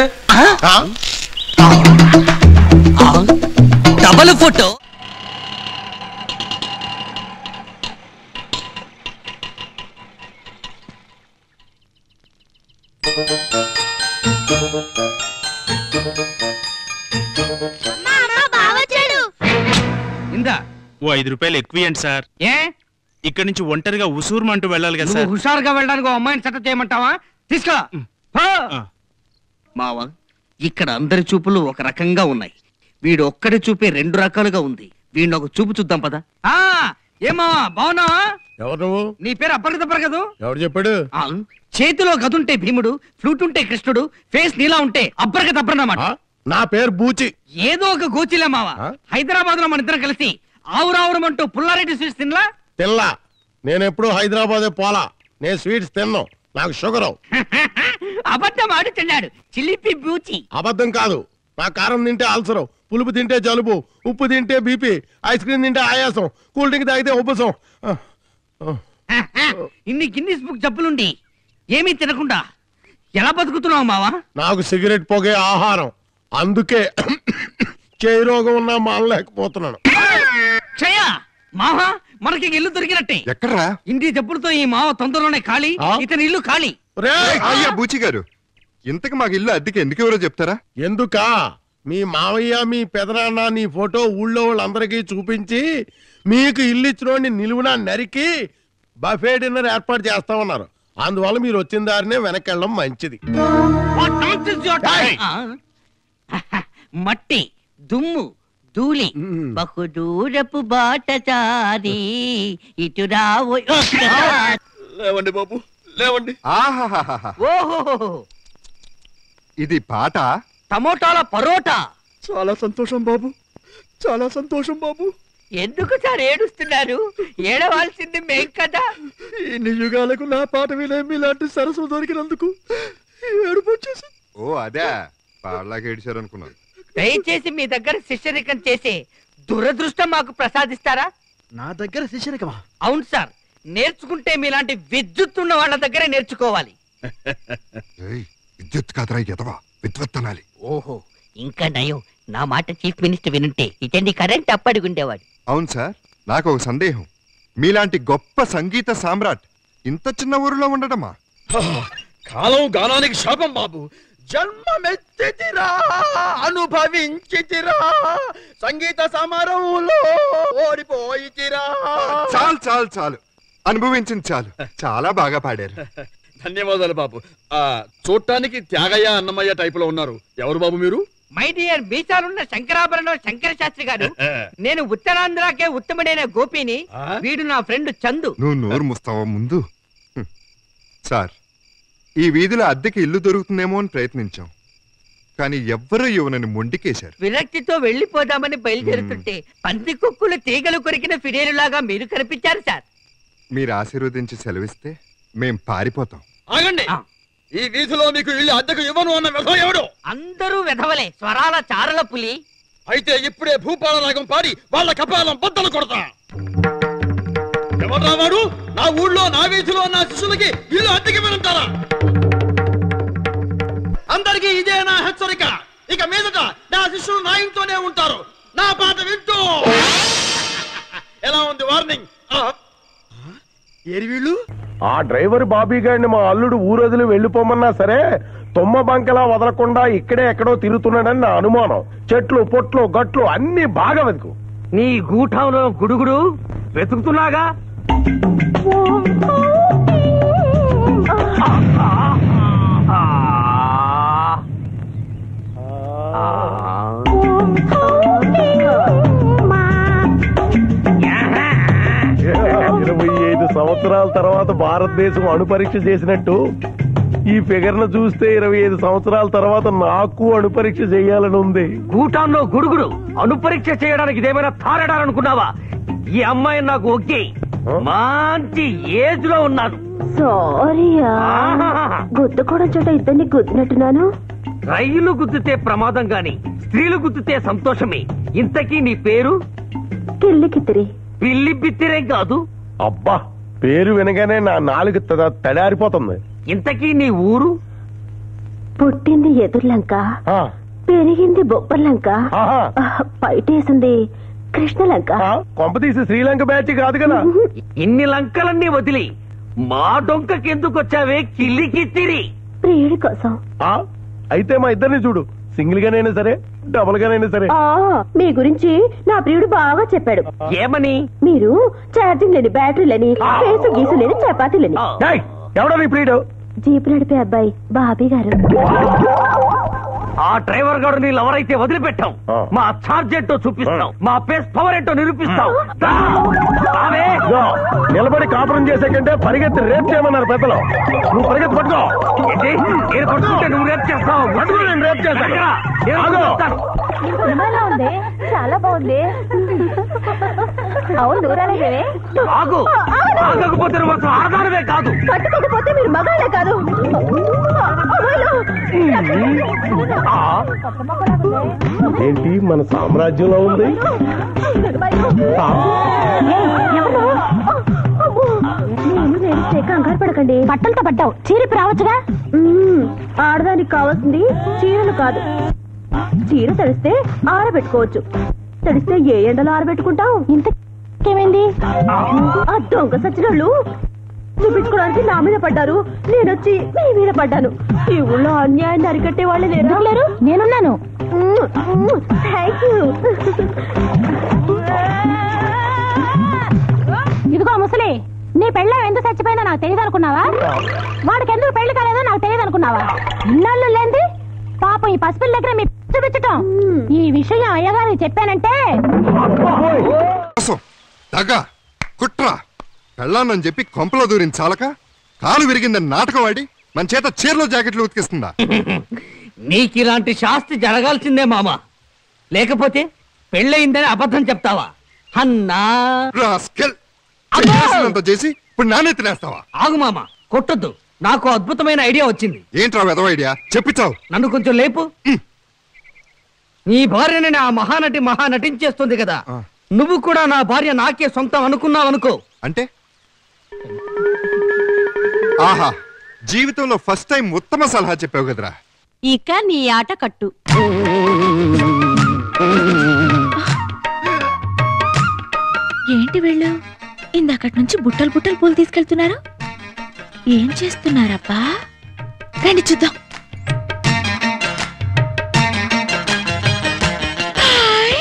డబల్ ఫోటో ఇందా ఓ ఐదు రూపాయలు ఎక్కువ ఇవ్వండి సార్ ఏ ఇక్కడ నుంచి ఒంటరిగా ఉసూరుమంటూ వెళ్ళాలి కదా నువ్వు సార్ హుషారుగా వెళ్ళడానికి ఓ అమ్మాయిని సెటప్ చేయమంటావా తీసుకో పో. మావ ఇక్కడ అందరి చూపులు ఒక రకంగా ఉన్నాయి వీడు ఒక్కడి చూపే రెండు రకాలుగా ఉంది వీడిని ఒక చూపు చూద్దాం పదా ఆ ఏమా బావున్నావా ఎవరు నువ్వు నీ పేరు అప్పటికి తప్పరు కదూ ఎవరు చెప్పాడు ఆ, చేతిలో గదుంటే భీముడు ఫ్లూట్ ఉంటే కృష్ణుడు ఫేస్ నీలా ఉంటే అబ్బరక తప్పరన్నమాట నా పేరు బూచి ఏదో ఒక గోచిలే మావ హైదరాబాద్ లో మన ఇద్దరం కలిసి ఆవురావురమంటూ పుల్లారెడ్డి స్వీట్స్ తినలా తిల్లా నేను ఎప్పుడు హైదరాబాదే పోలా నేను స్వీట్స్ తిన్నాను నాకు షుగరు అబద్ధం ఆడుతున్నాడు చిలిపి బూచి అబద్ధం కాదు నా కారం తింటే అల్సరం పులుపు తింటే జలుబు ఉప్పు తింటే బీపీ ఐస్ క్రీమ్ తింటే ఆయాసం కూల్ డ్రింక్ తాగితే ఉపసం ఆ, ఆ. ఇన్ని గిన్నిస్ బుక్ జబ్బులుండి ఏమీ తినకుండా ఎలా బతుకుతున్నావు మావా నాకు సిగరెట్ పొగే ఆహారం అందుకే చేయి రోగం ఉన్నా మానలేకపోతున్నాను క్షయ మావా మనకి ఇల్లు దొరికినట్టే ఎక్కడ్రా ఇన్ని జబ్బులతో ఈ మావ తొందరలోనే ఖాళీ ఇతని ఇల్లు ఖాళీ అయ్యా బూచి గారు ఇంతకు మాకు ఇల్లు అద్దెకి ఎందుకు ఎవరో చెప్తారా ఎందుకా మీ మావయ్య మీ పెదనాన్న నీ ఫోటో ఊళ్ళో వాళ్ళందరికీ చూపించి మీకు ఇల్లు ఇచ్చినోడిని నిలువున నరికి బఫే డిన్నర్ ఏర్పాటు చేస్తామన్నారు అందువల్ల మీరు వచ్చిన దారినే వెనక్కి వెళ్ళడం మంచిది What nonsense you are talking? ఆ? మట్టి దుమ్ము ధూళి బహుదూరపు బాటచారి ఇటు రావో లేవండి బాబు లేవండి ఆహాహాహా ఓహో ఇది పాట టమోటాల పరోటా చాలా సంతోషం బాబు చాలా సంతోషం బాబు ఎందుకు సార్ ఏడుస్తున్నారు ఏడవాల్సింది మేం కదా ఇన్ని యుగాలకు నా పాట వినే మీలాంటి సరస్సు దొరికినందుకు ఏడుపు వచ్చేసి ఓ అదే పాడలాగా ఏడిచారు అనుకున్నాను దయచేసి మీ దగ్గర శిష్యరికం చేసే దురదృష్టం మాకు ప్రసాదిస్తారా నా దగ్గర శిష్యరికమా అవును సార్ నేర్చుకుంటే మీలాంటి విద్యుత్ ఉన్న వాళ్ళ దగ్గరే నేర్చుకోవాలి విద్యుత్ కాదరా ఎదవా విద్వత్తనాలి ఓహో ఇంకా నయం నా మాట చీఫ్ మినిస్టర్ వినుంటే ఇటండి కరెంట్ అప్పడుగుండేవాడు అవును సార్ నాకు ఒక సందేహం మీలాంటి గొప్ప సంగీత సామ్రాట్ ఇంత చిన్న ఊరిలో ఉండడమా కాలం గానానికి శాపం బాబు జన్మమెత్తితిరా అనుభవించితిరా సంగీత సమారంలో ఓడిపోయితిరా చాలు చాలు చాలు అనుభవించింది చాలు చాలా బాగా పాడారు ధన్యవాదాలు బాబు ఆ చూడటానికి త్యాగయ్య అన్నమయ్య టైప్ లో ఉన్నారు ఎవరు బాబు మీరు మై డియర్ మీసాలున్న శంకరాభరణం శంకర శాస్త్రి గారు నేను ఉత్తరాంధ్రకే ఉత్తముడైన గోపిని వీడు నా ఫ్రెండ్ చందు నువ్వు నోరు ముస్తావా ముందు హ్మ్. సార్ ఈ వీధిలో అద్దెకి ఇల్లు దొరుకుతుందేమో అని ప్రయత్నించాం కానీ ఎవ్వరూ ఇవ్వనని మొండికేశారు విరక్తితో వెళ్లిపోదామని బయలుదేరుతుంటే పంది కుక్కులు తీగలు కొరికిన ఫిడేలులాగా మీరు కనిపించారు సార్ మీరు ఆశీర్వదించి సెలవిస్తే మేం పారిపోతాం ఆగండి ఈ వీధిలో మీకు ఇల్లు అద్దెకు ఇవ్వను అన్న వ్యధం ఎవడు అందరూ వెధవలే స్వరాల చారల పులి అయితే ఇప్పుడే భూపాల రాగం పాడి వాళ్ళ కపాలం బద్దలు కొడతా ఎవరు వాడు నా ఊళ్ళో నా వీధిలో నా శిష్యులకి ఇల్లు అద్దెకి వినంటారా అందరికీ ఇదే నా హెచ్చరిక ఇక మీదట నా శిష్యులు నా ఇంట్లోనే ఉంటారు నా పాట వింటూ ఎలా ఉంది వార్నింగ్ ఏరి వీళ్ళు ఆ డ్రైవర్ బాబీ గారిని మా అల్లుడు ఊరొదిలి వెళ్ళిపోమన్నా సరే తుమ్మ బంకలా వదలకుండా ఇక్కడే ఎక్కడో తిరుగుతున్నాడని నా అనుమానం చెట్లు పొట్లు గట్లు అన్ని బాగా వెతుకు నీ గూఠంలో గుడుగుడు వెతుకుతున్నాగా ఇరవై ఐదు సంవత్సరాల తర్వాత భారతదేశం అణుపరీక్ష చేసినట్టు ఈ ఫిగర్ ను చూస్తే ఇరవై ఐదు సంవత్సరాల తర్వాత నాకు అణుపరీక్ష చేయాలని ఉంది గూటాల్లో గుడుగుడు అణుపరీక్ష చేయడానికి ఇదేమైనా తారడాలనుకున్నావా ఈ అమ్మాయి నాకు ఒకే మంచి ఏజ్ లో ఉన్నాను సారీయా గుద్దుకోవడం చోట ఇద్దరిని గుద్దినట్టున్నాను రైలు గుద్దితే ప్రమాదం గాని స్త్రీలు గుద్దితే సంతోషమే ఇంతకీ నీ పేరు కిల్లికిత్తిరి పిల్లి బిత్తిరేం కాదు అబ్బా పేరు వినగానే నా నాలుగు తడ- తడారిపోతుంది ఇంతకీ నీ ఊరు పుట్టింది ఎదుర్లంక ఆ, పెరిగింది బొబ్బర్లంక ఆహా. బయటేసింది కృష్ణలంక ఆ, కొంప తీసి శ్రీలంక బ్యాచ్ కాదు కదా ఇన్ని లంకలన్నీ వదిలి మా డొంకకెందుకు వచ్చావే కిల్లికిత్తిరి ప్రియుడి కోసం ఆ, అయితే మా ఇద్దరిని చూడు సింగిల్ గానైనా సరే డబుల్ గానైనా సరే ఆ మీ గురించి నా ప్రియుడు బాగా చెప్పాడు ఏమని మీరు ఛార్జింగ్ లేని బ్యాటరీలని కేసు గీసు లేని చపాతీలని ఏయ్, ఎవడో నీ ప్రియుడు జీప్ నడిపే అబ్బాయి బాబీ గారు ఆ డ్రైవర్ గారు నీ లవర్ అయితే వదిలిపెట్టాం మా ఛార్జ్ ఏంటో చూపిస్తాం మా పేస్ పవర్ ఏంటో నిరూపిస్తాం రా! రావే! ఇదిగో, నిలబడి కాపురం చేసే కంటే పరిగెత్తి రేపు చేయమన్నారు పెద్దలు నువ్వు పరిగెత్తి పట్టుకో ఏంటి? నేను పట్టుకుంటే నువ్వు రేపు చేస్తావు పట్టుకో, నేను రేపు చేస్తాను. దగ్గర, నేను ఆగు. చేస్తాను. సినిమాలో ఉంది చాలా బాగుంది అవును దూరాలే ఆగు ఆగకపోతే నువ్వు అసలు ఆధారమే కాదు కట్టుకోకపోతే మీరు మగాళ్ళే కాదు ఏంటి మన సామ్రాజ్యంలో ఉంది ఆ, కంగారు పడకండి బట్టలతో పడ్డావు చీరపు రావచ్చుగా ఆడదానికి కావాల్సింది చీరలు కాదు చీర తడిస్తే ఆరబెట్టుకోవచ్చు తడిస్తే ఏ ఎండలో ఆరబెట్టుకుంటావు ఇంతకేమైంది ఆ దొంగ సచ్చినోళ్ళు చూపించుకోవడానికి నా మీద పడ్డారు నేనొచ్చి మీ మీద పడ్డాను ఈ ఊళ్ళో అన్యాయాన్ని అరికట్టే వాళ్ళు లేరు లేరు నేనున్నాను థ్యాంక్ యూ ఇదిగో ముసలి నీ పెళ్ళం ఎందుకు చచ్చిపోయిందో నాకు తెలియదు అనుకున్నావా వాడికి ఎందుకు పెళ్లి కాలేదో నాకు తెలియదు అనుకున్నావా ఇన్నాళ్ళు లేంది పాపం ఈ పసిపిల్ల దగ్గర మీ చూపించటం ఈ విషయం అయ్యగారికి చెప్పానంటే మోసం దగ కుట్ర పెళ్ళానని చెప్పి కొంపలో దూరింది చాలక కాలు విరిగిందని నాటకం ఆడి మన చేత చీరలో జాకెట్లు ఉతికిస్తుందా నీకు ఇలాంటి శాస్తి జరగాల్సిందే మామ లేకపోతే పెళ్ళయిందని అబద్ధం చెప్తావా అన్నా రాస్కెల్ చేసినంత చేసి ఇప్పుడు నానే తినేస్తావా ఆగు మామ కొట్టొద్దు నాకు అద్భుతమైన ఐడియా వచ్చింది ఏంట్రా వెదవ ఐడియా చెప్పిచావు నన్ను కొంచెం లేపు నీ భార్యని ఆ మహానటి మహా నటించేస్తుంది కదా నువ్వు కూడా నా భార్య నాకే సొంతం అనుకున్నావు అనుకో అంటే ఆహా జీవితంలో ఫస్ట్ టైం ఉత్తమ సలహా చెప్పావు కదరా ఇక నీ ఆట కట్టు ఏంటి వీళ్ళు ఇందాకటి నుంచి బుట్టలు బుట్టలు పూలు తీసుకెళ్తున్నారు ఏం చేస్తున్నారబ్బా రండి చూద్దాం హాయ్!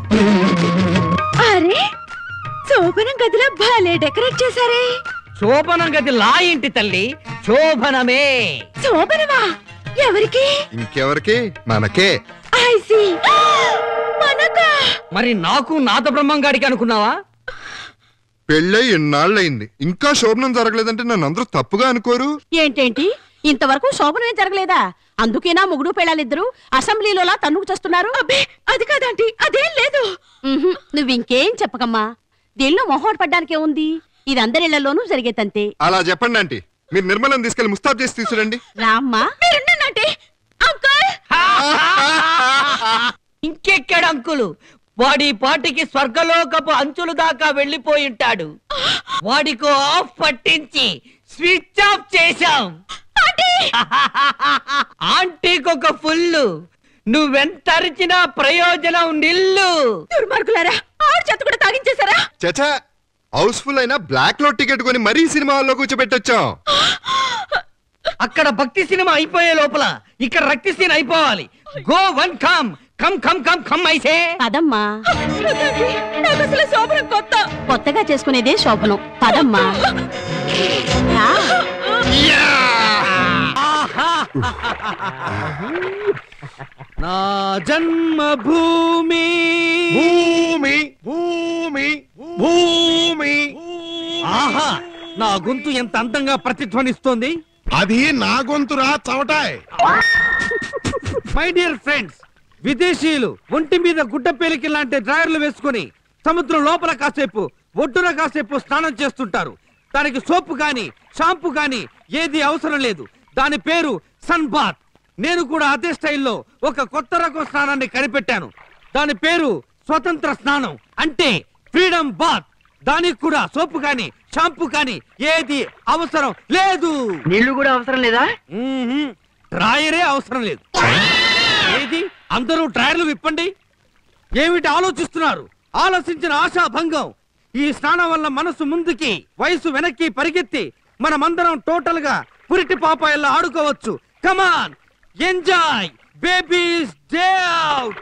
అరే శోభనం గదిలో భలే డెకరేట్ చేశారే శోభనం గది లా ఇంటి తల్లి శోభనమే శోభనమా ఎవరికి ఇంకెవరికి మనకే ఐసి మనకా మరి నాకు నాద బ్రహ్మంగాడికి అనుకున్నావా పెళ్ళై ఎన్నాళ్ళయింది ఇంకా శోభనం జరగలేదంటే నన్ను అందరూ తప్పుగా అనుకోరు ఏంటేంటి ఇంతవరకు శోభనమే జరగలేదా అందుకేనా ముగుడు పెళ్ళాలిద్దరు అసెంబ్లీలోలా తన్నుకు చేస్తున్నారు అది కాదంటీ అదేం లేదు నువ్వు ఇంకేం చెప్పకమ్మా దీనిలో మొహోట పడ్డానికే ఉంది ఇది అందరిళ్లలోనూ జరిగే తంతే అలా చెప్పండి ఆంటీ మీరు నిర్మలం తీసుకెళ్లి ముస్తాబ్ చేసి తీసుకురండి రామ్మా ఇంకెక్కడ అంకులు వాడి పాటికి స్వర్గలోకపు అంచులు దాకా వెళ్ళిపోయి ఉంటాడు వాడికో ఆఫ్ పట్టించి స్విచ్ ఆఫ్ చేశాం ఆంటీకి ఒక ఫుల్ నువ్వెంత అరిచినా ప్రయోజనం నిల్లు దుర్మార్గులారా ఆడు చేత కూడా తాగించేశారా చచా హౌస్ఫుల్ అయినా బ్లాక్ లో టికెట్ కొని మరీ సినిమా హాల్లో కూర్చోబెట్టొచ్చాం అక్కడ భక్తి సినిమా అయిపోయే లోపల ఇక్కడ రక్తి సీన్ అయిపోవాలి go one come come come come come ఐసే పదమ్మా నాకు అసలు శోభనం కొత్త కొత్తగా చేసుకునేదే శోభనం పదమ్మా రా. నా జన్మభూమి భూమి భూమి భూమి ఆహా నా గొంతు ఎంత అందంగా ప్రతిధ్వనిస్తోంది అది నా గొంతురా చవటాయ్ మై డియర్ ఫ్రెండ్స్ విదేశీయులు ఒంటి మీద గుడ్డ పేలికి లాంటి డ్రాయర్లు వేసుకుని సముద్రం లోపల కాసేపు ఒడ్డున కాసేపు స్నానం చేస్తుంటారు దానికి సోపు గాని షాంపూ గాని ఏది అవసరం లేదు దాని పేరు సన్ బాత్ నేను కూడా అదే స్టైల్లో ఒక కొత్త రకం స్నానాన్ని కనిపెట్టాను దాని పేరు స్వతంత్ర స్నానం అంటే ఫ్రీడమ్ బాత్ దానికి కూడా సోపు గాని షాంపూ గాని ఏది అవసరం లేదు నీళ్లు కూడా అవసరం లేదా డ్రాయరే అవసరం లేదు ఏది అందరూ డ్రాయర్లు విప్పండి ఏమిటి ఆలోచిస్తున్నారు ఆలోచించిన ఆశా భంగం ఈ స్నానం వల్ల మనసు ముందుకి వయసు వెనక్కి పరిగెత్తి మనమందరం టోటల్ గా పురిటి పాపాయల్లో ఆడుకోవచ్చు come on enjoy babies day out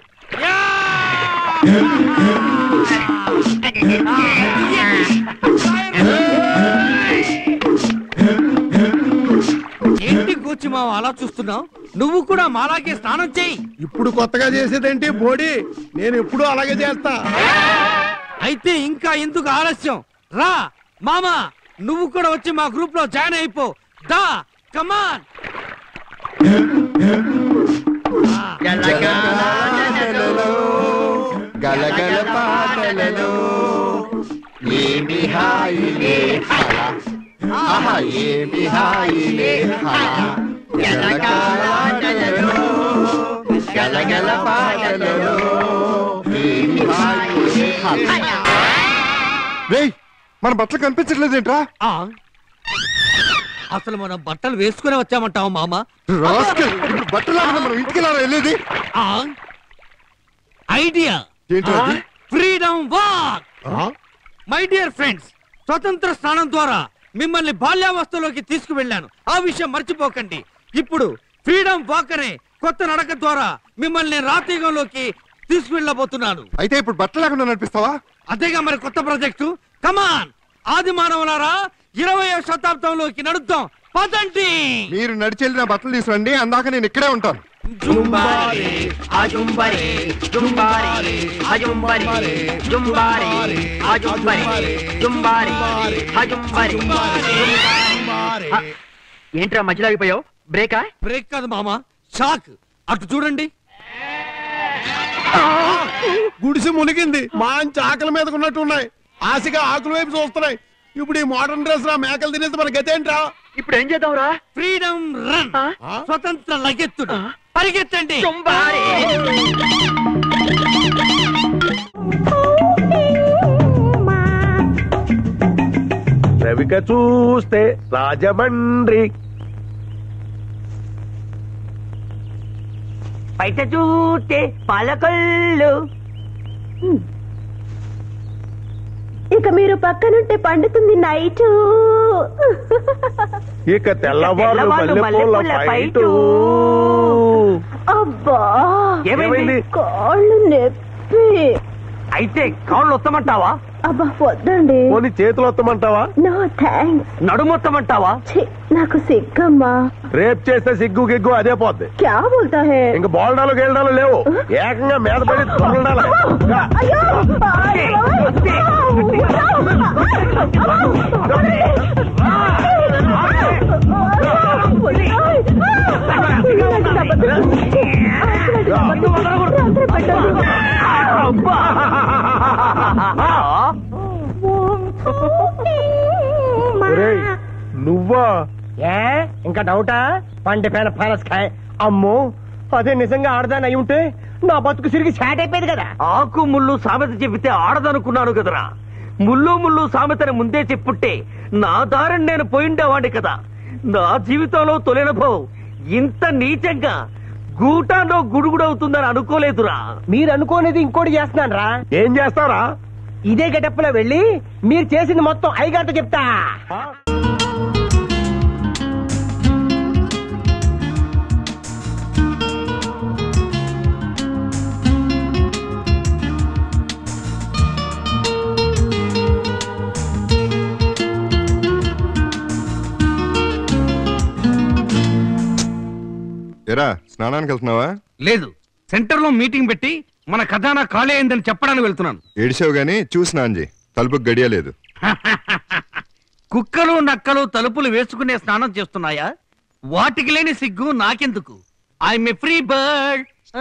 ఏంటి కూర్చి మావ అలా చూస్తున్నావు నువ్వు కూడా మాలాగే స్నానం చేయి ఇప్పుడు కొత్తగా చేసేదేంటి బోడి నేను ఎప్పుడు అలాగే చేస్తా అయితే ఇంకా ఎందుకు ఆలస్యం రా మామా నువ్వు కూడా వచ్చి మా గ్రూప్ లో జాయిన్ అయిపో దా కమాన్ గలగల పాటలలో ఏమి హాయిలే హల ఆహా ఏమి హాయిలే హల గలగల పాటలలో గలగల పాటలలో ఏమి హాయిలే హల రేయ్ మన బట్టలు కనిపించట్లేదేంట్రా ఆ, అసలు మనం బట్టలు వేసుకునే వచ్చామంటావు మామ రాస్కల్, ఇప్పుడు బట్టలు ఆడదాం మనం ఇంటికి ఎలా వెళ్ళేది ఆ, ఐడియా ఏంట్రా అది? Freedom walk my dear friends స్వతంత్ర స్నానం ద్వారా మిమ్మల్ని బాల్యావస్థలోకి తీసుకువెళ్ళాను ఆ విషయం మర్చిపోకండి ఇప్పుడు ఫ్రీడమ్ వాక్ అనే కొత్త నడక ద్వారా మిమ్మల్ని రాతీగంలోకి తీసుకువెళ్ళబోతున్నాను అయితే ఇప్పుడు బట్టలు లేకుండా నడిపిస్తావా అదేగా మరి కొత్త ప్రాజెక్టు కమాన్ ఆది మానవులారా ఇరవై శతాబ్దంలోకి నడుద్దాం పదండి మీరు నడిచెళ్ళిన బట్టలు తీసుకురండి అందాక నేను ఇక్కడే ఉంటాను జుంబారి అజుంబరి జుంబారి అజుంబరి జుంబారి అజుంబరి జుంబారి అజుంబరి ఆ, ఏంట్రా మధ్యలో ఆగిపోయావు బ్రేకా బ్రేక్ కాదు మామ షాక్ అటు చూడండి గుడిసి మునిగింది మంచి ఆకలి మీదకు ఉన్నట్టు ఉన్నాయి ఆశగా ఆకుల వైపు చూస్తున్నాయి ఇప్పుడు ఈ మోడర్న్ డ్రెస్ రా మేకలు తినేసి మన గతేంట్రా ఇప్పుడు ఏం చేద్దాంరా ఫ్రీడమ్ రన్ స్వతంత్ర లగెత్తుడు పరిగెత్తండి రవిక చూస్తే రాజమండ్రి బయట చూస్తే పాలకొల్లు ఇక మీరు పక్కనుంటే పండుతుంది నైటు ఇక తెల్లవారు తెల్లవారు మల్లెపూల మల్లెపూల ఫైటు అబ్బా ఏమైంది? కాళ్ళు నొప్పి అయితే కాళ్ళు వస్తామంటావా అబ్బా వద్దండి పోనీ చేతులు వస్తామంటావా నో థ్యాంక్స్ నడుమొత్తమంటావా ఛీ, నాకు సిగ్గమ్మా రేప్ చేస్తే సిగ్గు గిగ్గు అదే పోద్ది క్యా బోల్తా హే ఇంక బోల్డాలు గేల్డాలు లేవు ఏకంగా మీద పడి దొరలాల అయ్యో నువ్వా ఏ ఇంకా డౌటా పండిపోయిన పనసకాయ అమ్మో అదే నిజంగా ఆడదాని అయి ఉంటే నా బతుకు సిరిగి చాట్ అయిపోయింది కదా ఆకు ముళ్ళు సామెత చెబితే ఆడదనుకున్నాను కదరా ముళ్ళు ముళ్ళు సామెతని ముందే చెప్పుంటే నా దారిని నేను పోయిండేవాడిని కదా నా జీవితంలో తొలి అనుభవం ఇంత నీచంగా గూటాలో గుడుగుడు అవుతుందని అనుకోలేదురా మీరు అనుకోనేది ఇంకోటి చేస్తున్నాను రా ఏం చేస్తారా ఇదే గెటప్పులో వెళ్ళి మీరు చేసింది మొత్తం ఐగారితో చెప్తా ఎరా స్నానానికి వెళ్తున్నావా లేదు సెంటర్ లో మీటింగ్ పెట్టి మన ఖజానా ఖాళీ అయిందని చెప్పడానికి వెళ్తున్నాను ఏడిసావు గానీ చూసి స్నానం చేయి తలుపుకి గడియలేదు కుక్కలు నక్కలు తలుపులు వేసుకునే స్నానం చేస్తున్నాయా వాటికి లేని సిగ్గు నాకెందుకు ఐఎమ్ ఏ ఫ్రీ బర్డ్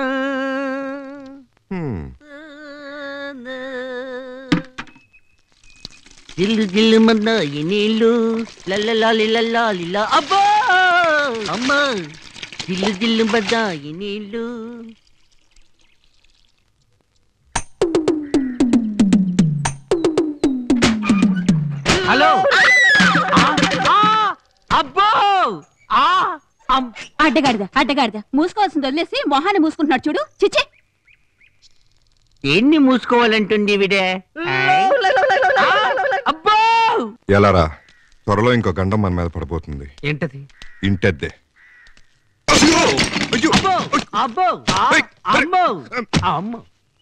జిల్లు జిల్లు మన్న ఈ నీళ్ళు లల్లలాలి లల్లాలిలా అబ్బా అమ్మ జిల్లు జిల్లు మన్న ఈ నీళ్ళు హలో అబ్బో అడ్డగాడిద అడ్డగాడిద మూసుకోవాల్సింది వదిలేసి మొహాన్ని మూసుకుంటున్నాడు చూడు చిచ్చి ఎన్ని మూసుకోవాలంటుంది విడే అబ్బో ఎలారా త్వరలో ఇంకో గండం మన మీద పడిపోతుంది ఏంటది ఇంటద్దే అబ్బో అబ్బో ఆ, అమ్మో అమ్మో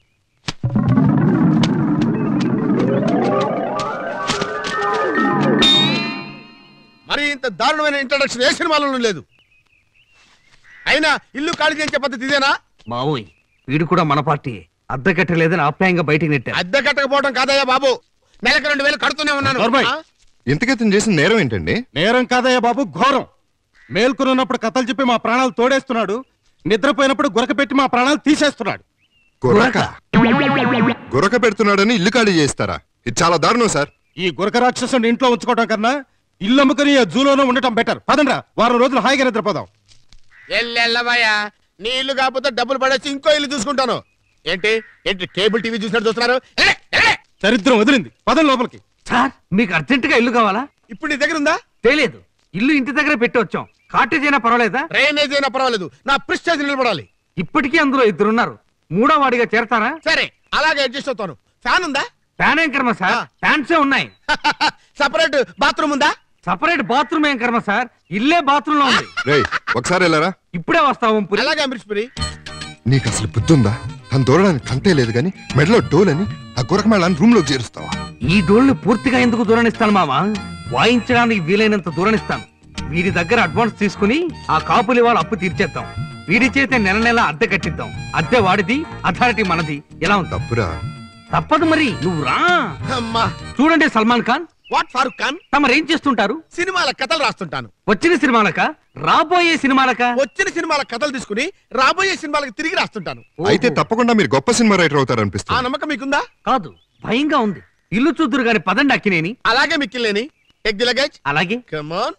మరి ఇంత దారుణమైన ఇంట్రడక్షన్ ఏ సినిమాలోనూ లేదు అయినా ఇల్లు ఖాళీ చేయించే పద్ధతి ఇదేనా మావోయ్ వీడు కూడా మన పార్టీ అద్దె కట్టలేదని ఆప్యాయంగా బయటికి నెట్టారు అద్దె కట్టకపోవడం కాదయ్యా బాబు నెలకు రెండు వేలు కడుతూనే ఉన్నాను నోర్మయ్. ఆ? ఇంతకితం చేసిన నేరం ఏంటండి నేరం కాదయ్య బాబు ఘోరం మేల్కొనున్నప్పుడు కథలు చెప్పి మా ప్రాణాలు తోడేస్తున్నాడు నిద్రపోయినప్పుడు గురక పెట్టి మా ప్రాణాలు తీసేస్తున్నాడు గురక గురక పెడుతున్నాడని ఇల్లు ఖాళీ చేస్తారా ఇది చాలా దారుణం సార్ ఈ గురక రాక్షసుని ఇంట్లో ఉంచుకోవడం కన్నా ఇల్లు అమ్ముకుని ఆ జూలోనే ఉండటం బెటర్ పదండ్రా వారం రోజులు హాయిగా నిద్రపోదాం ఎల్లెల్లవయ్యా నీ ఇల్లు కాకపోతే డబ్బులు పడేసి ఇంకో ఇల్లు చూసుకుంటాను ఏంటి ఏంటి కేబుల్ టీవీ చూసినట్టు చూస్తున్నారు ఎల్లే, ఎల్లే. దరిద్రం వదిలింది పదం లోపలికి సార్ మీకు అర్జెంట్ గా ఇల్లు కావాలా ఇప్పుడు నీ దగ్గర ఉందా తెలియదు ఇల్లు ఇంటి దగ్గర పెట్టి వచ్చాం కాటేజ్ అయినా పర్వాలేదా డ్రైనేజ్ అయినా పర్వాలేదు నా ప్రిస్టేజ్ నిలబడాలి ఇప్పటికీ అందులో ఇద్దరున్నారు మూడో వాడిగా చేరతారా సరే అలాగే అడ్జస్ట్ అవుతాను ఫ్యాన్ ఉందా ఫ్యాన్ ఏం కర్మ సార్ ఫ్యాన్సే ఉన్నాయి సపరేట్ బాత్రూమ్ ఉందా సపరేట్ బాత్రూమ్ ఏం కర్మ సార్ ఇల్లే బాత్రూమ్ లో ఉంది రేయ్ ఒకసారి వెళ్ళారా ఇప్పుడే వస్తావు పురి అలాగే అమృష్పురి నీకు అసలు బుద్ధుందా తను దూరడానికి కంటే లేదు గాని మెడలో డోల్ అని ఆ గురక మేళాన్ని రూమ్ లోకి చేరుస్తావా ఈ డోల్ని పూర్తిగా ఎందుకు దూరనిస్తాను మామా వాయించడానికి వీలైనంత దూరనిస్తాను వీడి దగ్గర అడ్వాన్స్ తీసుకుని ఆ కాపులి వాళ్ళ అప్పు తీర్చేద్దాం వీడి చేతే నెల నెల అద్దె కట్టిద్దాం అద్దె వాడిది అథారిటీ మనది ఎలా ఉంది తప్పురా తప్పదు మరి నువ్వు రా అమ్మా చూడండి సల్మాన్ ఖాన్ వాట్ ఫారూక్ ఖాన్ తమరేం చేస్తుంటారు సినిమాల కథలు రాస్తుంటాను వచ్చిన సినిమాలక రాబోయే సినిమాలక వచ్చిన సినిమాల కథలు తీసుకుని రాబోయే సినిమాలకు తిరిగి రాస్తుంటాను అయితే తప్పకుండా మీరు గొప్ప సినిమా రైటర్ ఆ అవుతారనిపిస్తుంది నమ్మకం మీకుందా కాదు భయంగా ఉంది ఇల్లు చూద్దురు గాని పదండి అక్కినేని అలాగే మిక్కిలేని టెక్ ది లగేజ్ అలాగే కమాన్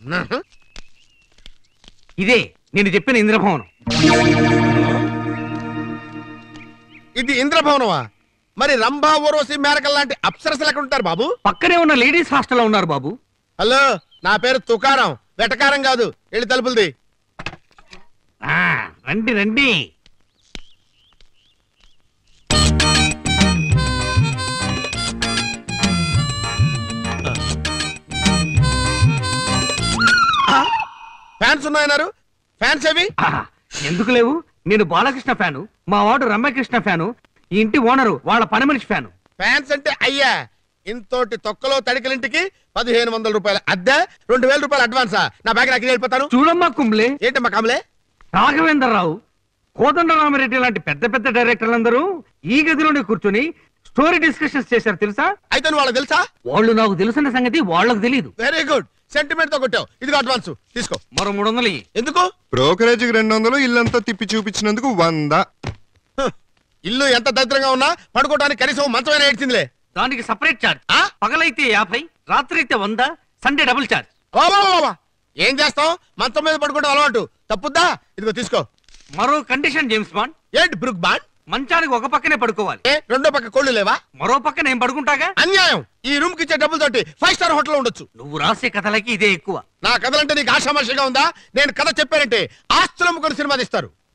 ఇదే నేను చెప్పిన ఇంద్రభవనం ఇది ఇంద్రభవనమా మరి రంభా ఊర్వశి మేరకల్ లాంటి అప్సరసలు ఎక్కడ ఉంటారు బాబు పక్కనే ఉన్న లేడీస్ హాస్టల్లో ఉన్నారు బాబు హలో నా పేరు తుకారం వెటకారం కాదు వెళ్ళి తలుపులది ఆ, రండి రండి ఫ్యాన్స్ ఉన్నాయన్నారు ఫ్యాన్స్ ఏవి ఆహా, ఎందుకు లేవు నేను బాలకృష్ణ ఫ్యాను మా వాడు రమ్యకృష్ణ ఫ్యాను ఈ ఇంటి ఓనరు వాళ్ళ పని మనిషి ఫ్యాను ఫ్యాన్స్ అంటే అయ్యా ఇంతోటి తొక్కలో తడికలింటికి పదిహేను వందల రూపాయల అద్దె రెండు వేల రూపాయలు అడ్వాన్సా నా బ్యాగ్ నాకు వెళ్ళిపోతాను చూడమ్మా కుంబ్లే ఏంటమ్మా కమలే రాఘవేంద్రరావు కోదండరామరెడ్డి లాంటి పెద్ద పెద్ద డైరెక్టర్లందరూ ఈ గదిలోనే కూర్చొని స్టోరీ డిస్కషన్స్ చేశారు తెలుసా అయితే నువ్వు వాళ్ళకి తెలుసా వాళ్ళు నాకు తెలుసున్న సంగతి వాళ్ళకు తెలియదు వెరీ గుడ్ సెంటిమెంట్ తో కొట్టావు ఇదిగో అడ్వాన్స్ తీసుకో మరో మూడు వందలు ఇయ్యి. ఎందుకు బ్రోకరేజ్ రెండు వందలు ఇల్లంతా తిప్పి చూపించినందుకు వంద ఇల్లు ఎంత దరిద్రంగా ఉన్నా పడుకోవడానికి కనీసం మంచమైన ఏడ్చిందిలే దానికి సపరేట్ చార్జ్ పగలైతే యాభై రాత్రి అయితే వంద సండే డబుల్ చార్జ్ వా, వా, వా, వా. ఏం చేస్తాం మంచం మీద పడుకోవడం అలవాటు తప్పుద్దా ఇదిగో తీసుకో మరో కండిషన్ జేమ్స్ బాండ్ ఏంటి బ్రుక్ బాండ్ మంచానికి ఒక పక్కనే పడుకోవాలి ఏ రెండో పక్క కోళ్ళు లేవా మరో పక్క నేను పడుకుంటాగా అన్యాయం ఈ రూమ్ కి ఇచ్చే డబ్బులతోటి ఫైవ్ స్టార్ హోటల్ ఉండొచ్చు నువ్వు రాసే కథలకి ఇదే ఎక్కువ నా కథలంటే నీకు ఆషామాషిగా ఉందా నేను కథ చెప్పానంటే ఆస్తులు అమ్ముకొని సినిమా తీస్తారు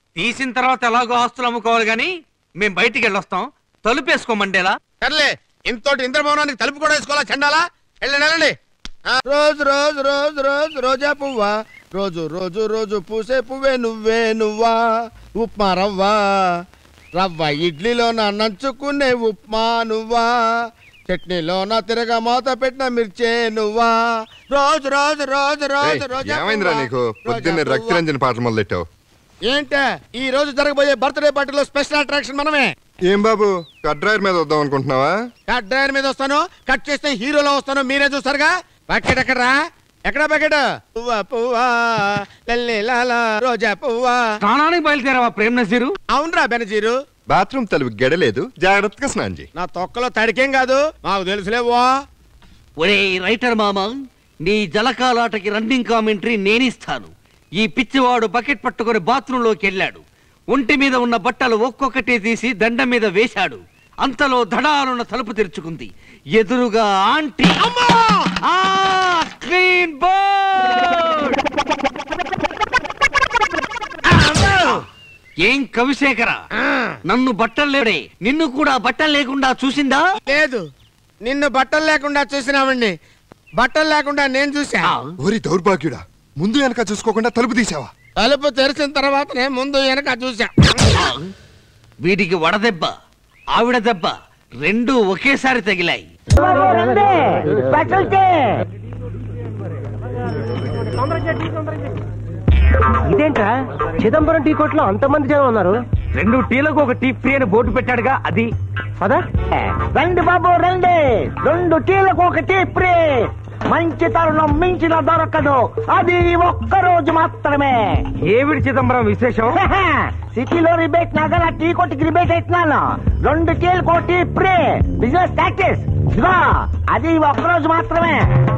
తీసిన తర్వాత ఎలాగో ఆస్తులు అమ్ముకోవాలి గాని మేము బయటికి వెళ్ళొస్తాం తలుపేసుకోమండేలా సర్లే ఇంతోటి ఇంద్రభవనానికి తలుపు కూడా వేసుకోవాలా చండాలా వెళ్ళండి వెళ్ళండి ఆ, రోజు రోజు రోజు రోజు రోజా పువ్వా రోజు రోజు రోజు పూసే పువ్వే నువ్వే నువ్వా ఉప్మా రవ్వా రవ్వ ఇడ్లీలోన నంచుకునే ఉప్మా నువ్వా చట్నీలోన తిరగ మూత పెట్టిన మిర్చే నువ్వా రోజు రోజు రోజు రోజు ఏయ్, రోజా ఏమైందిరా పువ్వా, నీకు రోజా పొద్దున్నే పువ్వా. రక్తరంజన్ పాటలు మొదలెట్టావు ఏంటే ఈ రోజు జరగబోయే బర్త్డే పార్టీలో స్పెషల్ అట్రాక్షన్ మనమే ఏం బాబు కట్ డ్రైవర్ మీద వద్దాం అనుకుంటున్నావా కట్ డ్రైవర్ మీద వస్తాను కట్ చేస్తే హీరోలో వస్తాను మీరే చూస్తారుగా బకెట్ ఎక్కడరా ఎక్కడ బకెట్ పువ్వా పువ్వా లల్లి లాలా రోజా పువ్వా స్నానానికి బయలుదేరావా ప్రేమ్ నజీరు అవునరా బెనజీరు బాత్రూమ్ తలుపు గెడలేదు జాగ్రత్తగా స్నానం చేయి నా తొక్కలో తడికేం కాదు మాకు తెలుసులేవో ఒరే రైటర్ మామ నీ జలకాలాటకి రన్నింగ్ కామెంటరీ నేనిస్తాను ఈ పిచ్చివాడు బకెట్ పట్టుకొని బాత్రూంలోకి వెళ్ళాడు ఒంటి మీద ఉన్న బట్టలు ఒక్కొక్కటి తీసి దండం మీద వేశాడు అంతలో ధడాలున్న తలుపు తెరుచుకుంది ఎదురుగా ఆంటీ ఆ, క్లీన్ బోర్డ్! ఏం కవిశేఖర నన్ను బట్టలు లేడే నిన్ను కూడా బట్టలు లేకుండా చూసిందా లేదు నిన్ను బట్టలు లేకుండా చూసినామండి బట్టలు లేకుండా నేను చూసా ఓరి దౌర్భాగ్యుడా ముందు వెనక చూసుకోకుండా తలుపు తీసావా తలుపు తెరిచిన తర్వాతనే ముందు వెనక చూసా వీడికి వడదెబ్బ ఆవిడ దెబ్బ రెండు ఒకేసారి తగిలాయి ఇదేంట్రా చిదంబరం టీ కొట్లో అంతమంది జనం ఉన్నారు రెండు టీలకు ఒక టీ ఫ్రీ అని బోర్డు పెట్టాడుగా అది పదా రండి బాబు రండి రెండు టీలకు ఒక టీ ఫ్రీ మంచి తరుణం మించిన దొరకదు అది ఒక్క రోజు మాత్రమే ఏమిటి చిదంబరం విశేషం సిటీలో రిబేట్ నగర టీ కొట్టుకి రిబేట్ అవుతున్నాను రెండు టీలకు ఒక టీ ఫ్రీ బిజినెస్ టాక్టిస్ ఇదిగో అది ఒక్క రోజు మాత్రమే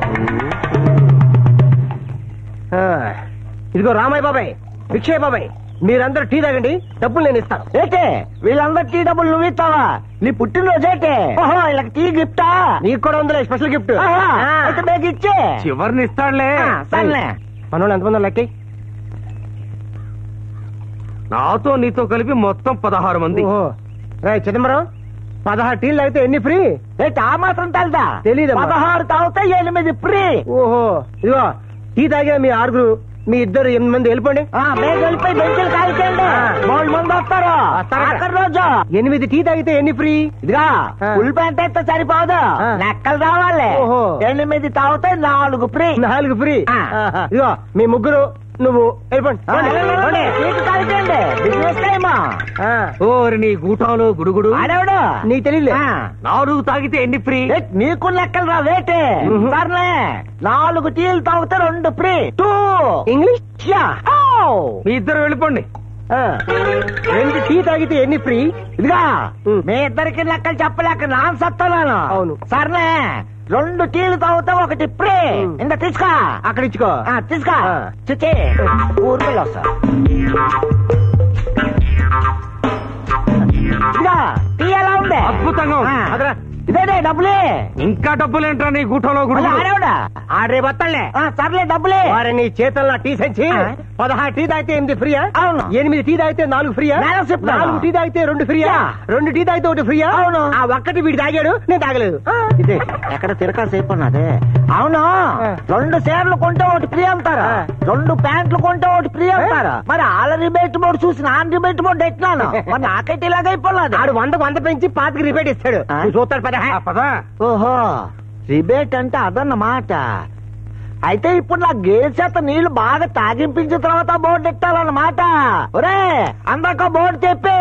ఆ, ఇదిగో రామయ్య బాబాయ్ విక్షయ్ బాబాయ్ మీరందరూ టీ తాగండి డబ్బులు నేను ఇస్తాను ఏంటే వీళ్ళందరూ టీ డబ్బులు నువ్వు ఇస్తావా నీ పుట్టినరోజు ఏంటే ఓహో వీళ్ళకి టీ గిఫ్టా నీకు కూడా ఉందిలే స్పెషల్ గిఫ్ట్ అయితే బేగ ఇచ్చే చివరిని ఇస్తాడులే సర్లే మనోళ్ళు ఎంతమంది లెక్క నాతో నీతో కలిపి మొత్తం పదహారు మంది రే చిదంబరం పదహారు టీలు అయితే ఎన్ని ఫ్రీ ఆ మాత్రం తెలదా తెలీదు పదహారు తాగితే ఎనిమిది ఫ్రీ ఓహో ఇదిగో టీ తాగే మీ ఆరుగురు మీ ఇద్దరు ఎనిమిది మంది వెళ్ళిపోండి మేము వెళ్ళిపోయి బెంచులు కాల్చేయండి మూడు మంది వస్తారు ఆఖరి రోజు ఎనిమిది టీ తాగితే ఎన్ని ఫ్రీ ఇదిగా ఫుల్ ప్యాంట్ అయితే సరిపోదు లెక్కలు రావాలి ఎనిమిది తాగితే నాలుగు ఫ్రీ నాలుగు ఫ్రీ ఇదిగో మీ ముగ్గురు నువ్వు వెళ్ళిపోండి సీటు కాల్చేయండి బిజినెస్ టైమా ఓరి నీ గూటాలు గుడుగుడు ఆడేవాడు నీకు తెలియలే నాలుగు తాగితే ఎన్ని ఫ్రీ నీకు లెక్కలు రా వేటే సర్లే నాలుగు టీలు తాగితే రెండు ఫ్రీ టూ ఇంగ్లీష్ మీ ఇద్దరు వెళ్ళిపోండి రెండు టీ తాగితే ఎన్ని ఫ్రీ ఇదిగా మీ ఇద్దరికి లెక్కలు చెప్పలేక నాన్ సత్తున్నాను అవును సర్లే రెండు టీలు తాగితే ఒకటి ఫ్రీ ఇంత తీసుకో అక్కడ ఇచ్చుకో తీసుకో చిచ్చి ఊరికి వస్తా ఇదిగా టీ ఎలా ఉంది అద్భుతంగా ఇదే డబ్బులే ఇంకా డబ్బులు ఏంట్రా నీ గుట్టలో ఆడేవాడా ఆడే బత్తలే సర్లే డబ్బులే వారి నీ చేతుల్లో టీ సంచి పదహారు టీ తాగితే ఎనిమిది ఫ్రీయా అవును ఎనిమిది టీ తాగితే నాలుగు ఫ్రీయా నాలుగు టీ తాగితే రెండు ఫ్రీయా రెండు టీ తాగితే ఒకటి ఫ్రీయా అవును ఆ ఒక్కటి వీడు తాగాడు నేను తాగలేదు ఇదే ఎక్కడ తిరకా సేపు ఉన్నది అవును రెండు చీరలు కొంటే ఒకటి ఫ్రీ అంటారు రెండు ప్యాంట్లు కొంటే ఒకటి ఫ్రీ అంటారు మరి ఆల రిబేట్ బోర్డు చూసి నాన్ రిబేట్ బోర్డు ఎట్లాను మరి నాకైతే ఇలాగ అయిపోలేదు ఆడు వంద వంద పెంచి పాతికి రిబేట్ ఇస్తాడు నువ్వు చూస్తాడు పద పద ఓహో రిబేట్ అంటే అదన్నమాట అయితే ఇప్పుడు నా గేర్ చేత నీళ్లు బాగా తాగింపించిన తర్వాత బోర్డు ఎట్టాలన్నమాట ఒరే అందాక బోర్డు చెప్పి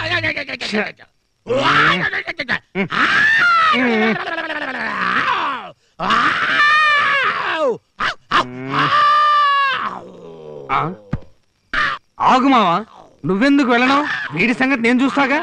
ఆగు మావా నువ్వెందుకు వెళ్ళను వీడి సంగతి నేను చూస్తాగా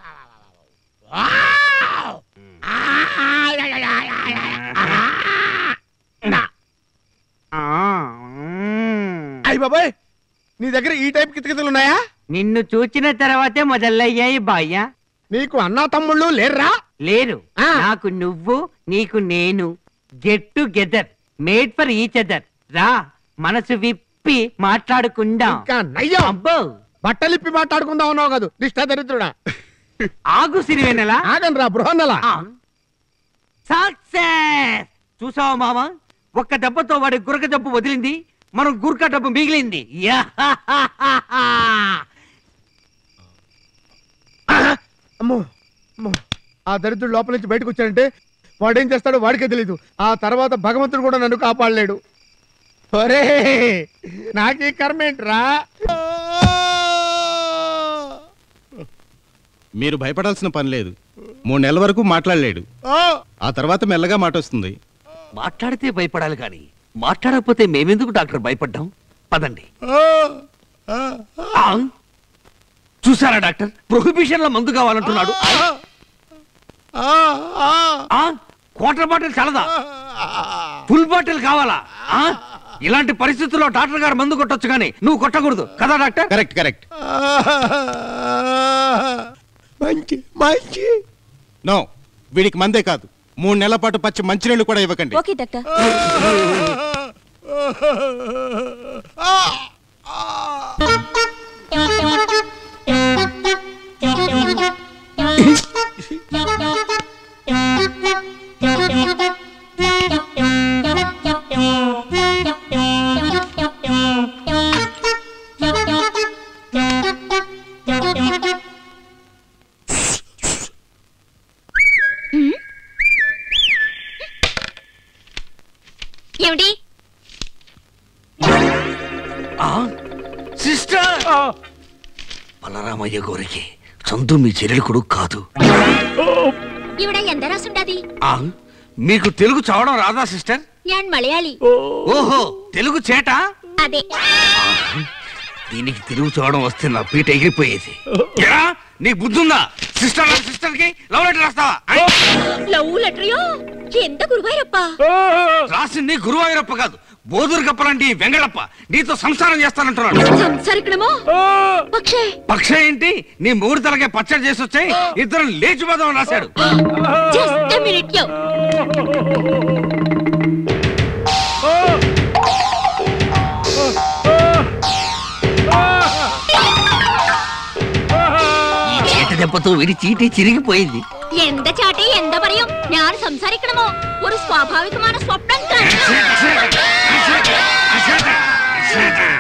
అయ్యి బాబాయ్ నీ దగ్గర ఈ టైప్ కితకితలు ఉన్నాయా నిన్ను చూచిన తర్వాతే మొదలయ్యాయి బాయ్యా నీకు అన్నా తమ్ముళ్ళు లేర్రా లేరు నాకు నువ్వు నీకు నేను get together made for each other రా మనసు విప్పి మాట్లాడుకుందాం ఇంకా నయ్యం. అబ్బో బట్టలిప్పి మాట్లాడుకుందాం అన్నావు కాదు దిష్ట దరిద్రుడా ఆగు సిరివెన్నెల ఆగండి రా బృహన్నల సక్సెస్ చూసావా మామ ఒక్క దెబ్బతో వాడి గురక డబ్బు వదిలింది మనం గురక డబ్బు మిగిలింది యాహాహాహా. అమ్మో అమ్మో ఆ దరిద్రుడు లోపల నుంచి బయటకు వచ్చాడంటే వాడేం చేస్తాడో వాడికే తెలీదు ఆ తర్వాత భగవంతుడు కూడా నన్ను కాపాడలేడు ఒరే నాకీ కర్మేంట్రా మీరు భయపడాల్సిన పని లేదు మూడు నెలల వరకు మాట్లాడలేడు ఆ తర్వాత మెల్లగా మాట వస్తుంది మాట్లాడితే భయపడాలి కానీ మాట్లాడకపోతే మేమెందుకు డాక్టర్ భయపడ్డాం పదండి ఆ? చూసారా డాక్టర్ ప్రొహిబిషన్ లో మందు కావాలంటున్నాడు ఆ? క్వార్టర్ బాటిల్ చాలదా ఫుల్ బాటిల్ కావాలా ఆ? ఇలాంటి పరిస్థితుల్లో డాక్టర్ గారు మందు కొట్టొచ్చు కానీ నువ్వు కొట్టకూడదు కదా డాక్టర్ కరెక్ట్ కరెక్ట్ మంచి మంచి నో వీడికి మందే కాదు మూడు నెలల పాటు పచ్చి మంచినీళ్ళు కూడా ఇవ్వకండి ఓకే డాక్టర్ ఏమిటి సిస్టర్ బలరామయ్య గోరికి చందు మీ చెల్లెలు కొడుకు కాదు ఇవిడ ఎంత రాసుండాది ఆ? మీకు తెలుగు చదవడం రాదా సిస్టర్ ഞാൻ మలయాళి ఓహో తెలుగు చేట అదే దీనికి తెలుగు చదవడం వస్తే నా పీట ఎగిరిపోయేది ఎరా? నీకు బుద్ధి ఉందా సిస్టర్ సిస్టర్ కి లవ్ లెటర్ రాస్తావా లవ్ లెటరియో ఎంత గురువారప్ప రాసింది గురువాయూరప్ప కాదు బోధురు కప్పలాంటి వెంగళప్ప నీతో సంసారం చేస్తానంటున్నాడు సంసారికడమో പക്ഷേ పక్ష ఏంటి నీ మూడు తలకే పచ్చడి చేసి వచ్చాయి ఇద్దరు లేచిపోదామని రాశాడు జస్ట్ మినిట్ యో ఈ చేట దెబ్బతో వీడి చీటి చిరిగిపోయింది എന്ത ചാട്ടെ എന്താ പറയും ഞാൻ സംസാരിക്കണമോ ഒരു സ്വാഭാവികமான സ്വപ്നം കാണണം